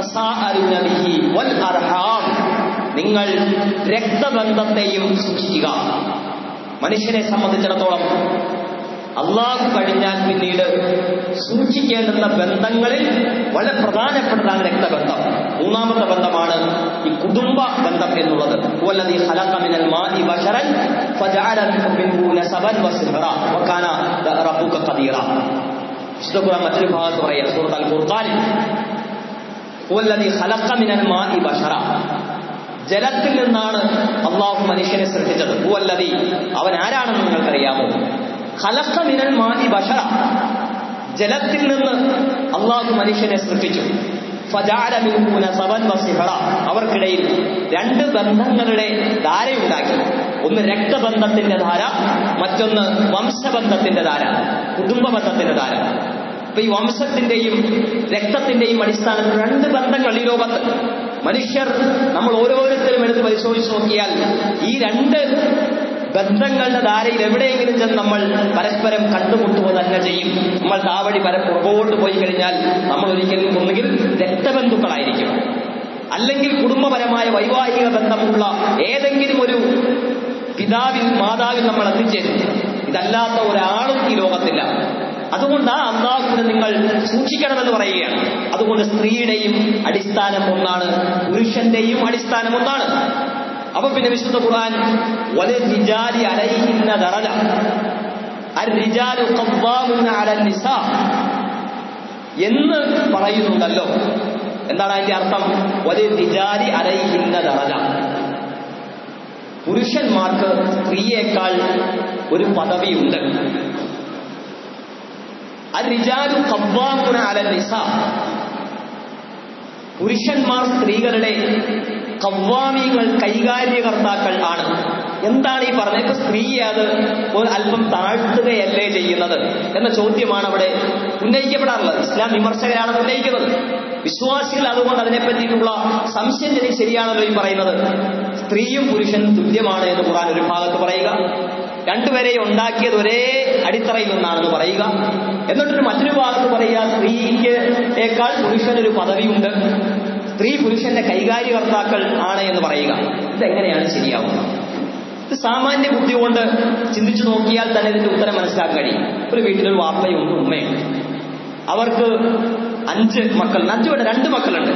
വൽ അർഹാം നിങ്ങൾ രക്തബന്ധത്തെയും സൂക്ഷിക്കുക മനുഷ്യനെ സംബന്ധിച്ചിടത്തോളം അള്ളാഹു കഴിഞ്ഞാൽ പിന്നീട് സൂക്ഷിക്കേണ്ടുന്ന ബന്ധങ്ങളിൽ വളരെ പ്രധാനപ്പെട്ടതാണ് രക്തബന്ധം മൂന്നാമത്തെ ബന്ധമാണ് ഈ കുടുംബ ബന്ധം എന്നുള്ളത് വല്ലദീ ഖലഖ മിനൽ മാഇ ബശറൻ ഫജഅല മിൻഹു നസബൻ വസിഹറ വകാന റബ്ബുക ഖദീറ വിശുദ്ധ ഖുർആൻ മറ്റൊരു ഭാഗത്ത് പറയാം സൂറത്ത് അൽ ഖുർആനിൽ വല്ലദീ ഖലഖ മിനൽ മാഇ ബശറ ജലത്തിൽ നിന്നാണ് അള്ളാഹു മനുഷ്യനെ സൃഷ്ടിച്ചത് പൂവല്ലതി അവൻ ആരാണെന്ന് നിങ്ങൾക്കറിയാമോ ഖലഖ മിനൽ മാഇ ബശറ ജലത്തിൽ നിന്ന് അള്ളാഹു മനുഷ്യനെ സൃഷ്ടിച്ചു ഫജഅല മിൻഹു നസബൻ വസിഹറ അവർക്കിടയിൽ രണ്ട് ബന്ധങ്ങളുടെ ധാരയുണ്ടാക്കി ഒന്ന് രക്തബന്ധത്തിന്റെ ധാര മറ്റൊന്ന് വംശബന്ധത്തിന്റെ ധാര കുടുംബബന്ധത്തിന്റെ ധാര അപ്പൊ ഈ വംശത്തിന്റെയും രക്തത്തിന്റെയും അടിസ്ഥാനത്തിൽ രണ്ട് ബന്ധങ്ങൾ ഈ ലോകത്ത് മനുഷ്യർ നമ്മൾ ഓരോരുത്തരും എടുത്ത് പരിശോധിച്ച് നോക്കിയാൽ ഈ രണ്ട് ബന്ധങ്ങളുടെ ധാരയിൽ എവിടെയെങ്കിലും ചെന്ന് നമ്മൾ പരസ്പരം കണ്ടുമുട്ടുക തന്നെ ചെയ്യും നമ്മൾ താവഴി പര പുറകോട്ട് പോയി കഴിഞ്ഞാൽ നമ്മൾ ഒരിക്കലും ഒന്നുകിൽ രക്തബന്ധുക്കളായിരിക്കും അല്ലെങ്കിൽ കുടുംബപരമായ വൈവാഹിക ബന്ധമുള്ള ഏതെങ്കിലും ഒരു പിതാവിൽ മാതാവിൽ നമ്മൾ എത്തിച്ചേരും ഇതല്ലാത്ത ഒരാളും ഈ ലോകത്തില്ല അതുകൊണ്ട് ആ അള്ളാഹുവിനെ നിങ്ങൾ സൂക്ഷിക്കണമെന്ന് പറയുകയാണ് അതുകൊണ്ട് സ്ത്രീയുടെയും അടിസ്ഥാനം ഒന്നാണ് പുരുഷന്റെയും അടിസ്ഥാനം ഒന്നാണ് അപ്പൊ പിന്നെ വിശുദ്ധ ഖുർആൻ വലിജാലി അലൈഹിന്ന ദറജ അർരിജാലു ഖവ്വാമുന അലൻ നിസാ എന്ന് പറയുന്നുണ്ടല്ലോ എന്താണ് അതിന്റെ അർത്ഥം വലിജാലി അലൈഹിന്ന ദറജ പുരുഷന്മാർക്ക് സ്ത്രീയേക്കാൾ ഒരു പദവിയുണ്ട് അരിജാലു കവ്വാമുന അലൻ നിസാ പുരുഷന്മാർ സ്ത്രീകളുടെ കവ്വാമികൾ കൈകാര്യകർത്താക്കൾ ആണ് എന്താണ് ഈ പറഞ്ഞത് ഇപ്പൊ സ്ത്രീയെ അത് ഒരു അല്പം താഴ്ത്തുകയല്ലേ ചെയ്യുന്നത് എന്ന ചോദ്യമാണ് അവിടെ ഉന്നയിക്കപ്പെടാറുള്ളത് ഇസ്ലാം വിമർശകരാണ് ഉന്നയിക്കുന്നത് വിശ്വാസികൾ അതുകൊണ്ട് അതിനെ പറ്റിയിട്ടുള്ള സംശയം ജനി ശരിയാണല്ലോ ഈ പറയുന്നത് സ്ത്രീയും പുരുഷനും തുല്യമാണ് എന്ന് ഖുറാൻ ഒരു ഭാഗത്ത് പറയുക രണ്ടുപേരെ ഉണ്ടാക്കിയത് ഒരേ അടിത്തറയിൽ നിന്നാണെന്ന് പറയുക എന്നിട്ടൊരു മറ്റൊരു ഭാഗത്ത് പറയുക സ്ത്രീക്ക് ഏക്കാൾ പുരുഷനൊരു പദവിയുണ്ട് സ്ത്രീ പുരുഷന്റെ കൈകാര്യകർത്താക്കൾ ആണ് എന്ന് പറയുക ഇതെങ്ങനെയാണ് ശരിയാവുന്നത് ഇത് സാമാന്യ ബുദ്ധി കൊണ്ട് ചിന്തിച്ചു നോക്കിയാൽ തന്നെ ഇതിന്റെ ഉത്തരം മനസ്സിലാക്കാൻ കഴിയും ഒരു വീട്ടിലൊരു വാപ്പയുണ്ട് ഉമ്മയുണ്ട് അവർക്ക് അഞ്ച് മക്കളുണ്ട് അഞ്ചു വേണ്ട രണ്ട് മക്കളുണ്ട്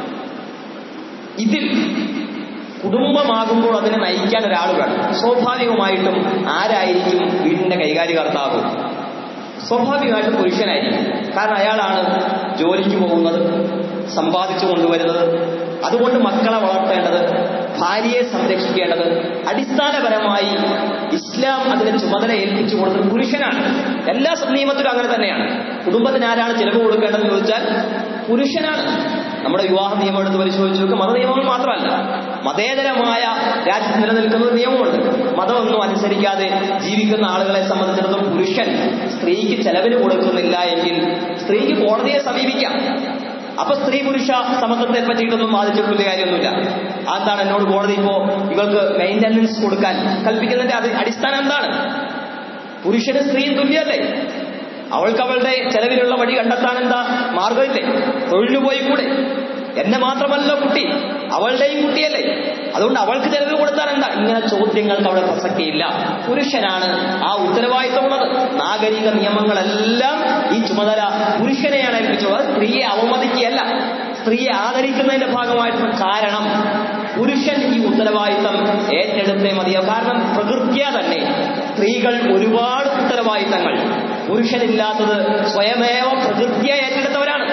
ഇതിൽ കുടുംബമാകുമ്പോൾ അതിനെ നയിക്കാൻ ഒരാൾ വേണം സ്വാഭാവികമായിട്ടും ആരായിരിക്കും വീടിന്റെ കൈകാര്യകർത്താവ് സ്വാഭാവികമായിട്ടും പുരുഷനായിരിക്കും കാരണം അയാളാണ് ജോലിക്ക് പോകുന്നത് സമ്പാദിച്ചു കൊണ്ടുവരുന്നത് അതുകൊണ്ട് മക്കളെ വളർത്തേണ്ടത് ഭാര്യയെ സംരക്ഷിക്കേണ്ടത് അടിസ്ഥാനപരമായി ഇസ്ലാം അതിന് ചുമതല ഏൽപ്പിച്ചു കൊടുത്തത് പുരുഷനാണ് എല്ലാ നിയമത്തിലും അങ്ങനെ തന്നെയാണ് കുടുംബത്തിന് ആരാണ് ചിലവ് കൊടുക്കേണ്ടതെന്ന് ചോദിച്ചാൽ പുരുഷനാണ് നമ്മുടെ വിവാഹ നിയമം എടുത്ത് പരിശോധിച്ച് നോക്കുക മത നിയമങ്ങൾ മാത്രമല്ല മതേതരമായ രാജ്യത്ത് നിലനിൽക്കുന്ന ഒരു നിയമമുണ്ട് മതമൊന്നും അനുസരിക്കാതെ ജീവിക്കുന്ന ആളുകളെ സംബന്ധിച്ചിടത്തോളം പുരുഷൻ സ്ത്രീക്ക് ചെലവിന് കൊടുക്കുന്നില്ല എങ്കിൽ സ്ത്രീക്ക് കോടതിയെ സമീപിക്കാം അപ്പൊ സ്ത്രീ പുരുഷ സമത്വത്തെ പറ്റിയിട്ടൊന്നും വാദിച്ചിട്ടുള്ള കാര്യമൊന്നുമില്ല അതാണ് എന്നോട് കോടതി ഇപ്പോ ഇവർക്ക് മെയിന്റനൻസ് കൊടുക്കാൻ കൽപ്പിക്കുന്നതിന്റെ അത് അടിസ്ഥാനം എന്താണ് പുരുഷന് സ്ത്രീയും തുല്യല്ലേ അവൾക്ക് അവളുടെ ചെലവിലുള്ള വഴി കണ്ടെത്താൻ എന്താ മാർഗമില്ലേ തൊഴിലിന് പോയി കൂടെ എന്നെ മാത്രമല്ല കുട്ടി അവളുടെയും കുട്ടിയല്ലേ അതുകൊണ്ട് അവൾക്ക് ചെലവ് കൊടുത്താൽ എന്താ ഇങ്ങനെ ചോദ്യങ്ങൾക്ക് അവിടെ പ്രസക്തിയില്ല പുരുഷനാണ് ആ ഉത്തരവാദിത്തമുള്ളത് നാഗരിക നിയമങ്ങളെല്ലാം ഈ ചുമതല പുരുഷനെയാണ് ഏൽപ്പിച്ചുള്ളത് സ്ത്രീയെ അവമതിക്കുകയല്ല സ്ത്രീയെ ആദരിക്കുന്നതിന്റെ ഭാഗമായിട്ടുള്ള കാരണം പുരുഷൻ ഈ ഉത്തരവാദിത്തം ഏറ്റെടുത്തേ മതിയാവും കാരണം പ്രകൃത്യ തന്നെ സ്ത്രീകൾ ഒരുപാട് ഉത്തരവാദിത്തങ്ങൾ പുരുഷനില്ലാത്തത് സ്വയമേവ പ്രകൃത്യ ഏറ്റെടുത്തവരാണ്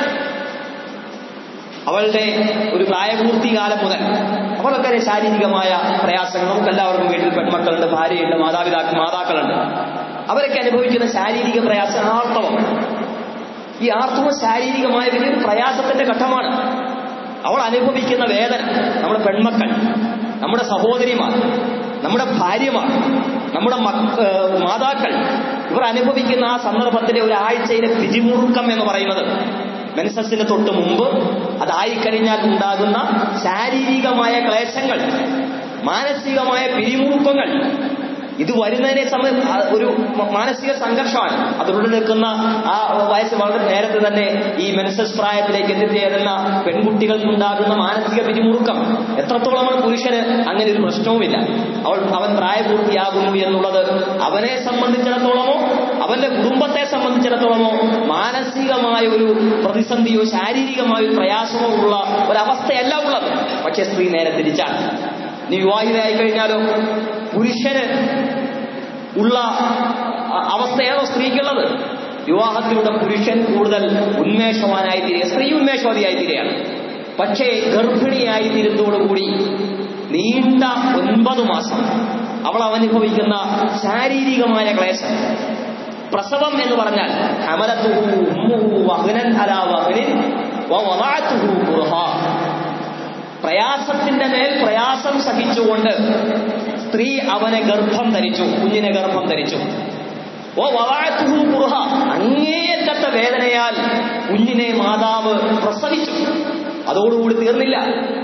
അവളുടെ ഒരു പ്രായപൂർത്തി കാലം മുതൽ അവളൊക്കെ ശാരീരികമായ പ്രയാസങ്ങൾ നമുക്ക് എല്ലാവർക്കും വീട്ടിൽ പെൺമക്കളുണ്ട് ഭാര്യയുണ്ട് മാതാപിതാക്കൾ മാതാക്കളുണ്ട് അവരൊക്കെ അനുഭവിക്കുന്ന ശാരീരിക പ്രയാസം ആർത്തവം ഈ ആർത്തവം ശാരീരികമായ വലിയൊരു പ്രയാസത്തിന്റെ ഘട്ടമാണ് അവൾ അനുഭവിക്കുന്ന വേദന നമ്മുടെ പെൺമക്കൾ നമ്മുടെ സഹോദരിമാർ നമ്മുടെ ഭാര്യമാർ നമ്മുടെ മക്ക മാതാക്കൾ ഇവർ അനുഭവിക്കുന്ന ആ സന്ദർഭത്തിലെ ഒരാഴ്ചയിലെ പിരിമുറുക്കം എന്ന് പറയുന്നത് മെൻസസിന് തൊട്ട് മുമ്പ് അതായിക്കഴിഞ്ഞാൽ ഉണ്ടാകുന്ന ശാരീരികമായ ക്ലേശങ്ങൾ മാനസികമായ പിരിമുറുക്കങ്ങൾ ഇത് വരുന്നതിനെ സംബന്ധിച്ച് ഒരു മാനസിക സംഘർഷമാണ് അതിലൂടെ നിൽക്കുന്ന ആ വയസ്സ് വളരെ നേരത്തെ തന്നെ ഈ മെൻസസ് പ്രായത്തിലേക്ക് എത്തിച്ചേരുന്ന പെൺകുട്ടികൾക്കുണ്ടാകുന്ന മാനസിക പിരിമുറുക്കം എത്രത്തോളമാണ് പുരുഷന് അങ്ങനെ ഒരു പ്രശ്നവുമില്ല അവൾ അവൻ പ്രായപൂർത്തിയാകുന്നു എന്നുള്ളത് അവനെ സംബന്ധിച്ചിടത്തോളമോ അവന്റെ കുടുംബത്തെ സംബന്ധിച്ചിടത്തോളമോ മാനസികമായ ഒരു പ്രതിസന്ധിയോ ശാരീരികമായ ഒരു പ്രയാസമോ ഉള്ള ഒരവസ്ഥയല്ല ഉള്ളത് പക്ഷെ സ്ത്രീ നേരെ തിരിച്ചാണ് നീ വിവാഹിതയായി കഴിഞ്ഞാലോ പുരുഷന് ഉള്ള അവസ്ഥയാണോ സ്ത്രീക്കുള്ളത് വിവാഹത്തിലൂടെ പുരുഷൻ കൂടുതൽ ഉന്മേഷവാനായി തീരുക സ്ത്രീ ഉന്മേഷവതിയായി തീരുകയാണ് പക്ഷേ ഗർഭിണിയായി തീരുന്നതോടുകൂടി നീണ്ട ഒൻപത് മാസം അവൾ അവനുഭവിക്കുന്ന ശാരീരികമായ ക്ലേശം പ്രസവം എന്ന് പറഞ്ഞാൽ ഹമലത്തുഹു ഉമ്മുഹു വഹ്നൻ അലാ വഹ്നിൻ വവദഅതുഹു കുർഹാ പ്രയാസത്തിന്റെ മേൽ പ്രയാസം സഹിച്ചുകൊണ്ട് സ്ത്രീ അവനെ ഗർഭം ധരിച്ചു കുഞ്ഞിനെ ഗർഭം ധരിച്ചു ഓ വവാത്തുഹു കുർഹ അങ്ങേയറ്റത്തെ വേദനയാൽ കുഞ്ഞിനെ മാതാവ് പ്രസവിച്ചു അതോടുകൂടി തീർന്നില്ല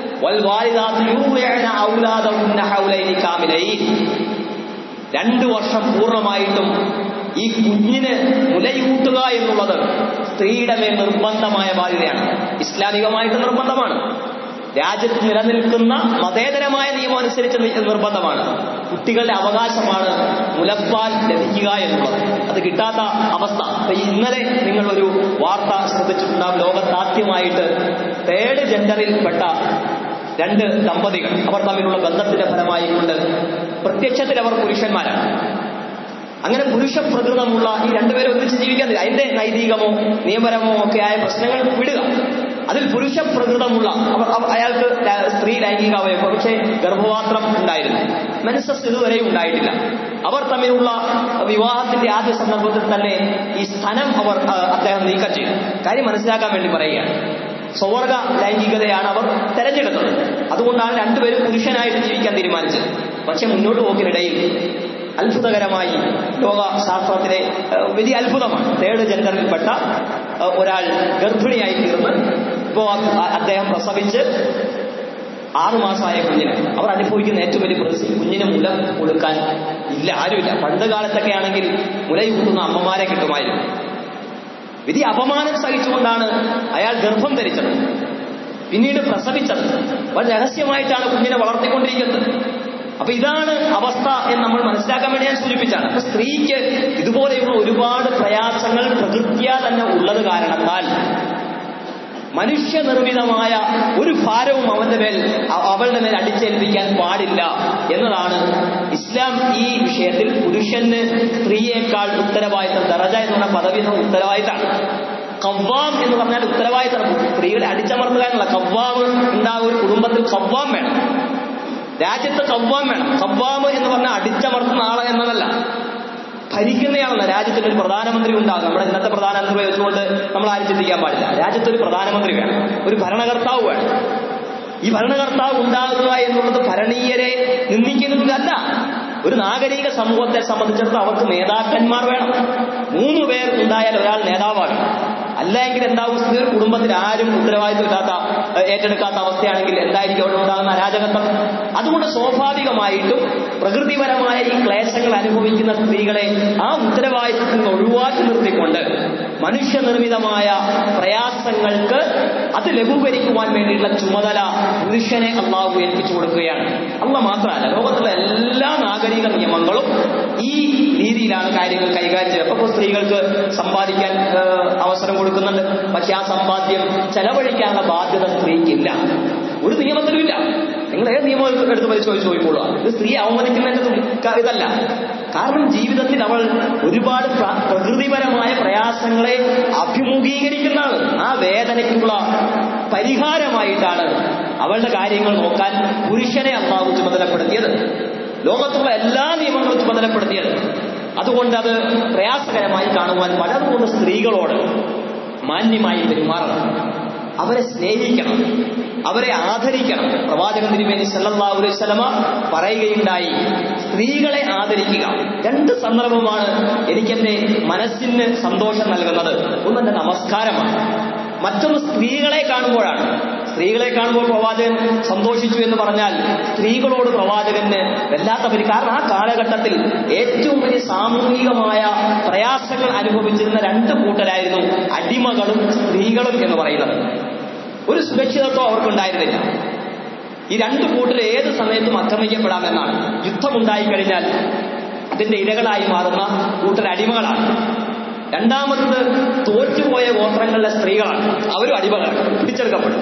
രണ്ടു വർഷം പൂർണ്ണമായിട്ടും ഈ കുഞ്ഞിന് മുലയൂട്ടുക എന്നുള്ളത് സ്ത്രീയുടെ മേൽ നിർബന്ധമായ ബാധ്യതയാണ് ഇസ്ലാമികമായിട്ട് നിർബന്ധമാണ് രാജ്യത്ത് നിലനിൽക്കുന്ന മതേതരമായ നിയമം അനുസരിച്ച് നിർബന്ധമാണ് കുട്ടികളുടെ അവകാശമാണ് മുലപ്പാൽ ലഭിക്കുക എന്നുള്ളത് അത് കിട്ടാത്ത അവസ്ഥ ഇന്നലെ നിങ്ങൾ ഒരു വാർത്ത ശ്രദ്ധിച്ചിട്ടുണ്ടാകും ലോകത്താദ്യമായിട്ട് തേർഡ് ജെൻഡറിൽപ്പെട്ട രണ്ട് ദമ്പതികൾ അവർ തമ്മിലുള്ള ബന്ധത്തിന്റെ ഫലമായിക്കൊണ്ട് പ്രത്യക്ഷത്തിൽ അവർ പുരുഷന്മാരാണ് അങ്ങനെ പുരുഷ പ്രകൃതമുള്ള ഈ രണ്ടുപേരും ഒന്നിച്ച് ജീവിക്കാൻ അതിന്റെ നൈതികമോ നിയമപരമോ ഒക്കെ ആയ പ്രശ്നങ്ങൾ വിടുക അതിൽ പുരുഷ പ്രകൃതമുള്ള അയാൾക്ക് സ്ത്രീ ലൈംഗിക അവയവം പക്ഷേ ഗർഭപാത്രം ഉണ്ടായിരുന്നു മെൻസസ് ഇതുവരെ ഉണ്ടായിട്ടില്ല അവർ തമ്മിലുള്ള വിവാഹത്തിന്റെ ആദ്യ സന്ദർഭത്തിൽ തന്നെ ഈ സ്ഥലം അവർ അദ്ദേഹം നീക്കം ചെയ്തു കാര്യം മനസ്സിലാക്കാൻ വേണ്ടി പറയുകയാണ് സ്വർഗ ലൈംഗികതയാണ് അവർ തെരഞ്ഞെടുത്തത് അതുകൊണ്ടാണ് രണ്ടുപേരും പുരുഷനായിട്ട് ജീവിക്കാൻ തീരുമാനിച്ചത് പക്ഷെ മുന്നോട്ട് പോക്കിനിടയിൽ അത്ഭുതകരമായി ലോക ശാസ്ത്രത്തിലെ വലിയ അത്ഭുതമാണ് തേർഡ് ജെൻഡറിൽപ്പെട്ട ഒരാൾ ഗർഭിണിയായി തീർന്ന് ഇപ്പോ അദ്ദേഹം പ്രസവിച്ച് ആറുമാസമായ കുഞ്ഞിന് അവർ അനുഭവിക്കുന്ന ഏറ്റവും വലിയ പ്രതിസന്ധി കുഞ്ഞിന് മുല കൊടുക്കാൻ ഇല്ല ആരുമില്ല പണ്ട് കാലത്തൊക്കെ ആണെങ്കിൽ മുലയൂട്ടുന്ന അമ്മമാരെ കിട്ടുമായിരുന്നു വലിയ അപമാനം സഹിച്ചുകൊണ്ടാണ് അയാൾ ഗർഭം ധരിച്ചത് പിന്നീട് പ്രസവിച്ചത് വളരെ രഹസ്യമായിട്ടാണ് കുഞ്ഞിനെ വളർത്തിക്കൊണ്ടിരിക്കുന്നത് അപ്പൊ ഇതാണ് അവസ്ഥ എന്ന് നമ്മൾ മനസ്സിലാക്കാൻ വേണ്ടി ഞാൻ സൂചിപ്പിച്ചാണ് അപ്പൊ സ്ത്രീക്ക് ഇതുപോലെയുള്ള ഒരുപാട് പ്രയാസങ്ങൾ പ്രകൃത്യാ തന്നെ ഉള്ളത് കാരണത്താൽ മനുഷ്യനിർമ്മിതമായ ഒരു ഭാരവും അവന്റെ മേൽ അവളുടെ മേൽ അടിച്ചേൽപ്പിക്കാൻ പാടില്ല എന്നതാണ് ഇസ്ലാം ഈ വിഷയത്തിൽ പുരുഷന് സ്ത്രീയേക്കാൾ ഉത്തരവാദിത്തം ദറജ എന്നുള്ള പദവി എന്ന ഉത്തരവാദിത്തമാണ് കവ്വാം എന്ന് പറഞ്ഞാൽ ഉത്തരവാദിത്തം സ്ത്രീകളെ അടിച്ചമർത്തുക എന്നുള്ള കവ്വാം ഉണ്ടാകുന്ന ഒരു കുടുംബത്തിൽ കവ്വാം വേണം രാജ്യത്ത് കവ്വാം വേണം കവ്വാമ് എന്ന് പറഞ്ഞാൽ അടിച്ചമർത്തുന്ന ആള് എന്നതല്ല ഭരിക്കുന്നയാളെന്ന രാജ്യത്തിന് ഒരു പ്രധാനമന്ത്രി ഉണ്ടാകും നമ്മുടെ ഇന്നത്തെ പ്രധാനമന്ത്രി വെച്ചുകൊണ്ട് നമ്മൾ ആരും ചിന്തിക്കാൻ പാടില്ല രാജ്യത്തൊരു പ്രധാനമന്ത്രി വേണം ഒരു ഭരണകർത്താവ് വേണം ഈ ഭരണകർത്താവ് ഉണ്ടാകുക എന്നുള്ളത് ഭരണീയരെ നിന്ദിക്കുന്നതല്ല ഒരു നാഗരിക സമൂഹത്തെ സംബന്ധിച്ചിടത്തോളം അവർക്ക് നേതാക്കന്മാർ വേണം മൂന്ന് പേർ ഉണ്ടായാൽ ഒരാൾ നേതാവാകണം അല്ലെങ്കിൽ എന്താവും സ്ഥിതി ഒരു കുടുംബത്തിൽ ആരും ഉത്തരവാദിത്വം ഇല്ലാത്ത ഏഹ്, ഏറ്റെടുക്കാത്ത അവസ്ഥയാണെങ്കിൽ എന്തായിരിക്കും അവിടെ ഉണ്ടാകുന്ന അരാജകത്വം അതുകൊണ്ട് സ്വാഭാവികമായിട്ടും പ്രകൃതിപരമായ ഈ ക്ലേശങ്ങൾ അനുഭവിക്കുന്ന സ്ത്രീകളെ ആ ഉത്തരവാദിത്വത്തിൽ നിന്ന് ഒഴിവാക്കി നിർത്തിക്കൊണ്ട് മനുഷ്യനിർമ്മിതമായ പ്രയാസങ്ങൾക്ക് അത് ലഘൂകരിക്കുവാൻ വേണ്ടിയിട്ടുള്ള ചുമതല പുരുഷനെ അള്ളാഹു ഏൽപ്പിച്ചു കൊടുക്കുകയാണ് അല്ല മാത്രമല്ല ലോകത്തുള്ള എല്ലാ നാഗരിക നിയമങ്ങളും ഈ രീതിയിലാണ് കാര്യങ്ങൾ കൈകാര്യം ചെയ്യുന്നത് അപ്പോൾ സ്ത്രീകൾക്ക് സമ്പാദിക്കാൻ ഏഹ്, അവസരം കൊടുക്കുന്നുണ്ട് പക്ഷെ ആ സമ്പാദ്യം ചെലവഴിക്കാനുള്ള ബാധ്യത സ്ത്രീക്കില്ല ഒരു നിയമത്തിലുമില്ല നിങ്ങൾ ഏത് നിയമം എടുത്ത് പരിശോധിച്ച് നോക്കിക്കൊള്ളുക ഇത് സ്ത്രീയെ അവമതിക്കുന്നതിന്റെ ക- ഇതല്ല കാരണം ജീവിതത്തിൽ അവൾ ഒരുപാട് പ്ര- പ്രകൃതിപരമായ പ്രയാസങ്ങളെ അഭിമുഖീകരിക്കുന്നതാണ് ആ വേദനയ്ക്കുള്ള പരിഹാരമായിട്ടാണ് അവളുടെ കാര്യങ്ങൾ നോക്കാൻ പുരുഷനെ അള്ളാഹു ചുമതലപ്പെടുത്തിയത് ലോകത്തുള്ള എല്ലാ നിയമങ്ങളും ചുമതലപ്പെടുത്തിയത് അതുകൊണ്ട് അത് പ്രയാസകരമായി കാണുവാൻ പലതുകൊണ്ട് സ്ത്രീകളോട് മാന്യമായി പെരുമാറണം അവരെ സ്നേഹിക്കണം അവരെ ആദരിക്കണം പ്രവാചകൻ തിരുമേനി സല്ലല്ലാഹു അലൈഹി വസല്ലമ പറയുകയുണ്ടായി സ്ത്രീകളെ ആദരിക്കുക രണ്ട് സന്ദർഭമാണ് എനിക്കെന്റെ മനസ്സിന് സന്തോഷം നൽകുന്നത് ഒന്ന് എന്റെ നമസ്കാരമാണ് മറ്റൊന്ന് സ്ത്രീകളെ കാണുമ്പോഴാണ് സ്ത്രീകളെ കാണുമ്പോൾ പ്രവാചകൻ സന്തോഷിച്ചു എന്ന് പറഞ്ഞാൽ സ്ത്രീകളോട് പ്രവാചകന് വല്ലാത്ത പരി കാരണം ആ കാലഘട്ടത്തിൽ ഏറ്റവും വലിയ സാമൂഹികമായ പ്രയാസങ്ങൾ അനുഭവിച്ചിരുന്ന രണ്ട് കൂട്ടരായിരുന്നു അടിമകളും സ്ത്രീകളും എന്ന് പറയുന്നത് ഒരു സുരക്ഷിതത്വം അവർക്കുണ്ടായിരുന്നില്ല ഈ രണ്ട് കൂട്ടർ ഏത് സമയത്തും ആക്രമിക്കപ്പെടാമെന്നാണ് യുദ്ധമുണ്ടായി കഴിഞ്ഞാൽ അതിന്റെ ഇരകളായി മാറുന്ന കൂട്ടർ അടിമകളാണ് രണ്ടാമത്തത് തോറ്റുപോയ ഗോത്രങ്ങളിലെ സ്ത്രീകളാണ് അവരും അടിമകളാണ് പിടിച്ചെടുക്കപ്പെടും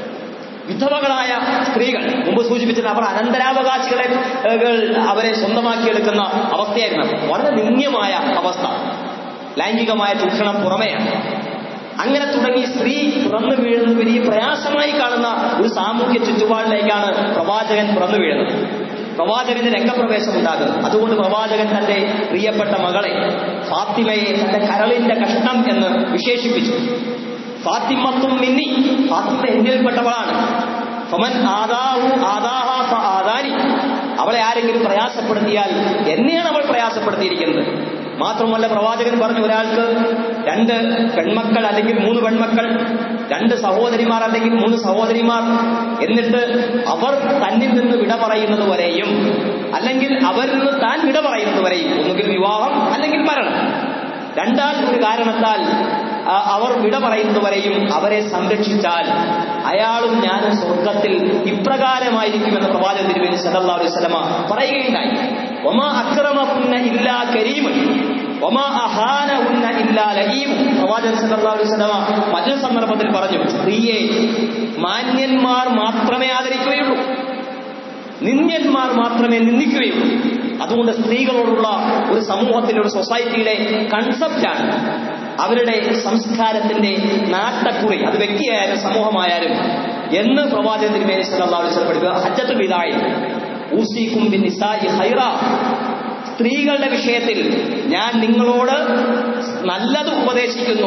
വിധവകളായ സ്ത്രീകൾ മുമ്പ് സൂചിപ്പിച്ചത് അവർ അനന്തരാവകാശികളെ ഏഹ്, അവരെ സ്വന്തമാക്കിയെടുക്കുന്ന അവസ്ഥയായിരുന്നു വളരെ നിന്ദ്യമായ അവസ്ഥ ലൈംഗികമായ ചൂഷണം പുറമെയാണ് അങ്ങനെ തുടങ്ങി സ്ത്രീ പിറന്നു വീഴുന്നത് വലിയ പ്രയാസമായി കാണുന്ന ഒരു സാമൂഹ്യ ചുറ്റുപാടിലേക്കാണ് പ്രവാചകൻ പിറന്നു വീഴുന്നത് പ്രവാചകന്റെ രംഗപ്രവേശം ഉണ്ടാകുന്നത് അതുകൊണ്ട് പ്രവാചകൻ തന്റെ പ്രിയപ്പെട്ട മകളെ ഫാത്തിമയെ തന്റെ കരളിന്റെ കഷ്ണം എന്ന് വിശേഷിപ്പിച്ചു ഫാത്തിമത്തും മിന്നി ഫാത്തിമ എന്നിൽപ്പെട്ടവളാണ് ഫമൻ ആദാഹു ആദാഹ ഫ ആദാനി അവളെ ആരെങ്കിലും പ്രയാസപ്പെടുത്തിയാൽ എന്നെയാണ് അവൾ പ്രയാസപ്പെടുത്തിയിരിക്കുന്നത് മാത്രമല്ല പ്രവാചകൻ പറഞ്ഞു ഒരാൾക്ക് രണ്ട് പെൺമക്കൾ അല്ലെങ്കിൽ മൂന്ന് പെൺമക്കൾ രണ്ട് സഹോദരിമാർ അല്ലെങ്കിൽ മൂന്ന് സഹോദരിമാർ എന്നിട്ട് അവർ തന്നിൽ നിന്ന് വിട പറയുന്നത് വരെയും അല്ലെങ്കിൽ അവരിൽ നിന്ന് താൻ വിട പറയുന്നത് വരെയും ഒന്നുകിൽ വിവാഹം അല്ലെങ്കിൽ മരണം രണ്ടാൽ ഒരു കാരണത്താൽ ആ, അവർ വിട പറയുന്നതുവരെയും അവരെ സംരക്ഷിച്ചാൽ അയാളും ഞാനും സ്വർഗത്തിൽ ഇപ്രകാരമായിരിക്കുമെന്ന് പ്രവാചകൻ തിരുവേനി സല്ലല്ലാഹു അലൈഹി വസല്ലമ പറയുകയുണ്ടായി ഒമാ അക്രമകുന്ന ഇല്ലാ കരീമുൻ ഒമാ അഹാന ഉന്ന ഇല്ലാ ലഹീമും പ്രവാചകൻ സല്ലല്ലാഹു അലൈഹി വസല്ലമ മറ്റൊരു സന്ദർഭത്തിൽ പറഞ്ഞു സ്ത്രീയെ മാന്യന്മാർ മാത്രമേ ആദരിക്കുകയുള്ളൂ നിന്ദ്യന്മാർ മാത്രമേ നിന്ദിക്കുകയുള്ളൂ അതുകൊണ്ട് സ്ത്രീകളോടുള്ള ഒരു സമൂഹത്തിലെ ഒരു സൊസൈറ്റിയുടെ കൺസെപ്റ്റാണ് അവരുടെ സംസ്കാരത്തിന്റെ നാട്ടക്കുറി അത് വ്യക്തിയായാലും സമൂഹമായാലും എന്ന് പ്രവാചകൻ തിരുമേനി സല്ലല്ലാഹു അലൈഹി വസല്ലം പഠിക്കുക ഹജ്ജത്തുൽ വിദായി ഊസിക്കും ബിൻ നിസാഇ ഖൈറ സ്ത്രീകളുടെ വിഷയത്തിൽ ഞാൻ നിങ്ങളോട് നല്ലത് ഉപദേശിക്കുന്നു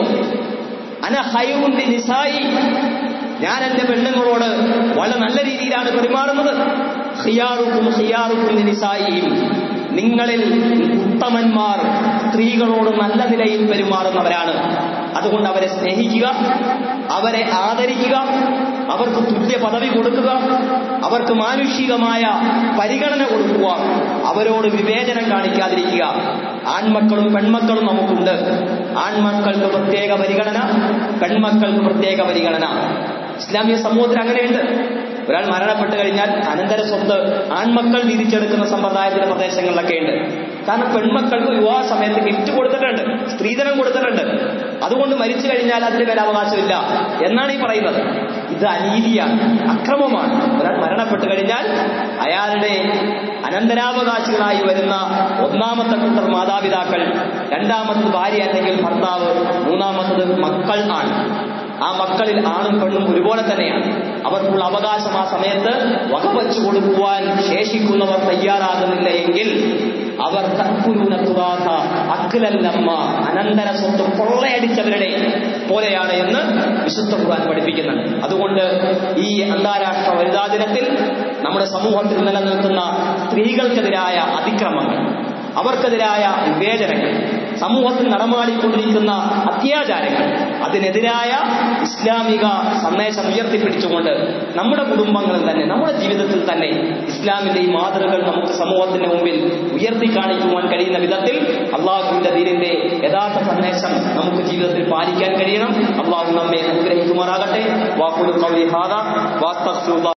അന ഹൈറുൻ ബിൻ നിസായി ഞാൻ എന്റെ പെണ്ണുങ്ങളോട് വളരെ നല്ല രീതിയിലാണ് പെരുമാറുന്നത് ഖിയാറുക്കും ഖിയാറുക്കും നിസായിയും നിങ്ങളിൽ ഉത്തമന്മാർ സ്ത്രീകളോട് നല്ല നിലയിൽ പെരുമാറുന്നവരാണ് അതുകൊണ്ട് അവരെ സ്നേഹിക്കുക അവരെ ആദരിക്കുക അവർക്ക് തുല്യ പദവി കൊടുക്കുക അവർക്ക് മാനുഷികമായ പരിഗണന കൊടുക്കുക അവരോട് വിവേചനം കാണിക്കാതിരിക്കുക ആൺമക്കളും പെൺമക്കളും നമുക്കുണ്ട് ആൺമക്കൾക്ക് പ്രത്യേക പരിഗണന പെൺമക്കൾക്ക് പ്രത്യേക പരിഗണന ഇസ്ലാമിക സമൂഹത്തിൽ അങ്ങനെയുണ്ട് ഒരാൾ മരണപ്പെട്ടു കഴിഞ്ഞാൽ അനന്തര സ്വത്ത് ആൺമക്കൾ വീതിച്ചെടുക്കുന്ന സമ്പ്രദായത്തിന്റെ പ്രദേശങ്ങളിലൊക്കെ ഉണ്ട് കാരണം പെൺമക്കൾക്ക് വിവാഹ സമയത്ത് ഗിഫ്റ്റ് കൊടുത്തിട്ടുണ്ട് സ്ത്രീധനം കൊടുത്തിട്ടുണ്ട് അതുകൊണ്ട് മരിച്ചു കഴിഞ്ഞാൽ അതിന്റെ മേലെ അവകാശമില്ല എന്നാണ് ഈ പറയുന്നത് ഇത് അനീതിയാണ് അക്രമമാണ് ഒരാൾ മരണപ്പെട്ടു കഴിഞ്ഞാൽ അയാളുടെ അനന്തരാവകാശികളായി വരുന്ന ഒന്നാമത്തെ കൂട്ടർ മാതാപിതാക്കൾ രണ്ടാമത്തത് ഭാര്യ അല്ലെങ്കിൽ ഭർത്താവ് മൂന്നാമത്തത് മക്കൾ ആണ് ആ മക്കളിൽ ആണും പെണ്ണും ഒരുപോലെ തന്നെയാണ് അവർക്കുള്ള അവകാശം ആ സമയത്ത് വകവച്ചു കൊടുക്കുവാൻ ശേഷിക്കുന്നവർ തയ്യാറാകുന്നില്ല എങ്കിൽ അവർ തക്കുലൂന തുറാത്ത അക്കിലല്ലമ്മ അനന്തര സ്വത്ത് കൊള്ളയടിച്ചവരുടെ പോലെയാണ് എന്ന് വിശുദ്ധ ഖുർആൻ പഠിപ്പിക്കുന്നുണ്ട് അതുകൊണ്ട് ഈ അന്താരാഷ്ട്ര വനിതാ ദിനത്തിൽ നമ്മുടെ സമൂഹത്തിൽ നിലനിൽക്കുന്ന സ്ത്രീകൾക്കെതിരായ അതിക്രമങ്ങൾ അവർക്കെതിരായ വിവേചനങ്ങൾ സമൂഹത്തിൽ നടമാടിക്കൊണ്ടിരിക്കുന്ന അത്യാചാരങ്ങൾ അതിനെതിരായ ഇസ്ലാമിക സന്ദേശം ഉയർത്തിപ്പിടിച്ചുകൊണ്ട് നമ്മുടെ കുടുംബങ്ങളിൽ തന്നെ നമ്മുടെ ജീവിതത്തിൽ തന്നെ ഇസ്ലാമിന്റെ ഈ മാതൃകൾ നമുക്ക് സമൂഹത്തിന്റെ മുമ്പിൽ ഉയർത്തി കാണിക്കുവാൻ കഴിയുന്ന വിധത്തിൽ അള്ളാഹുവിന്റെ ദീനിന്റെ യഥാർത്ഥ സന്ദേശം നമുക്ക് ജീവിതത്തിൽ പാലിക്കാൻ കഴിയണം അള്ളാഹു നമ്മെ അനുഗ്രഹിക്കുമാറാകട്ടെ വാക്കുകൾ കൗലി ഹാദ വാസ്തവ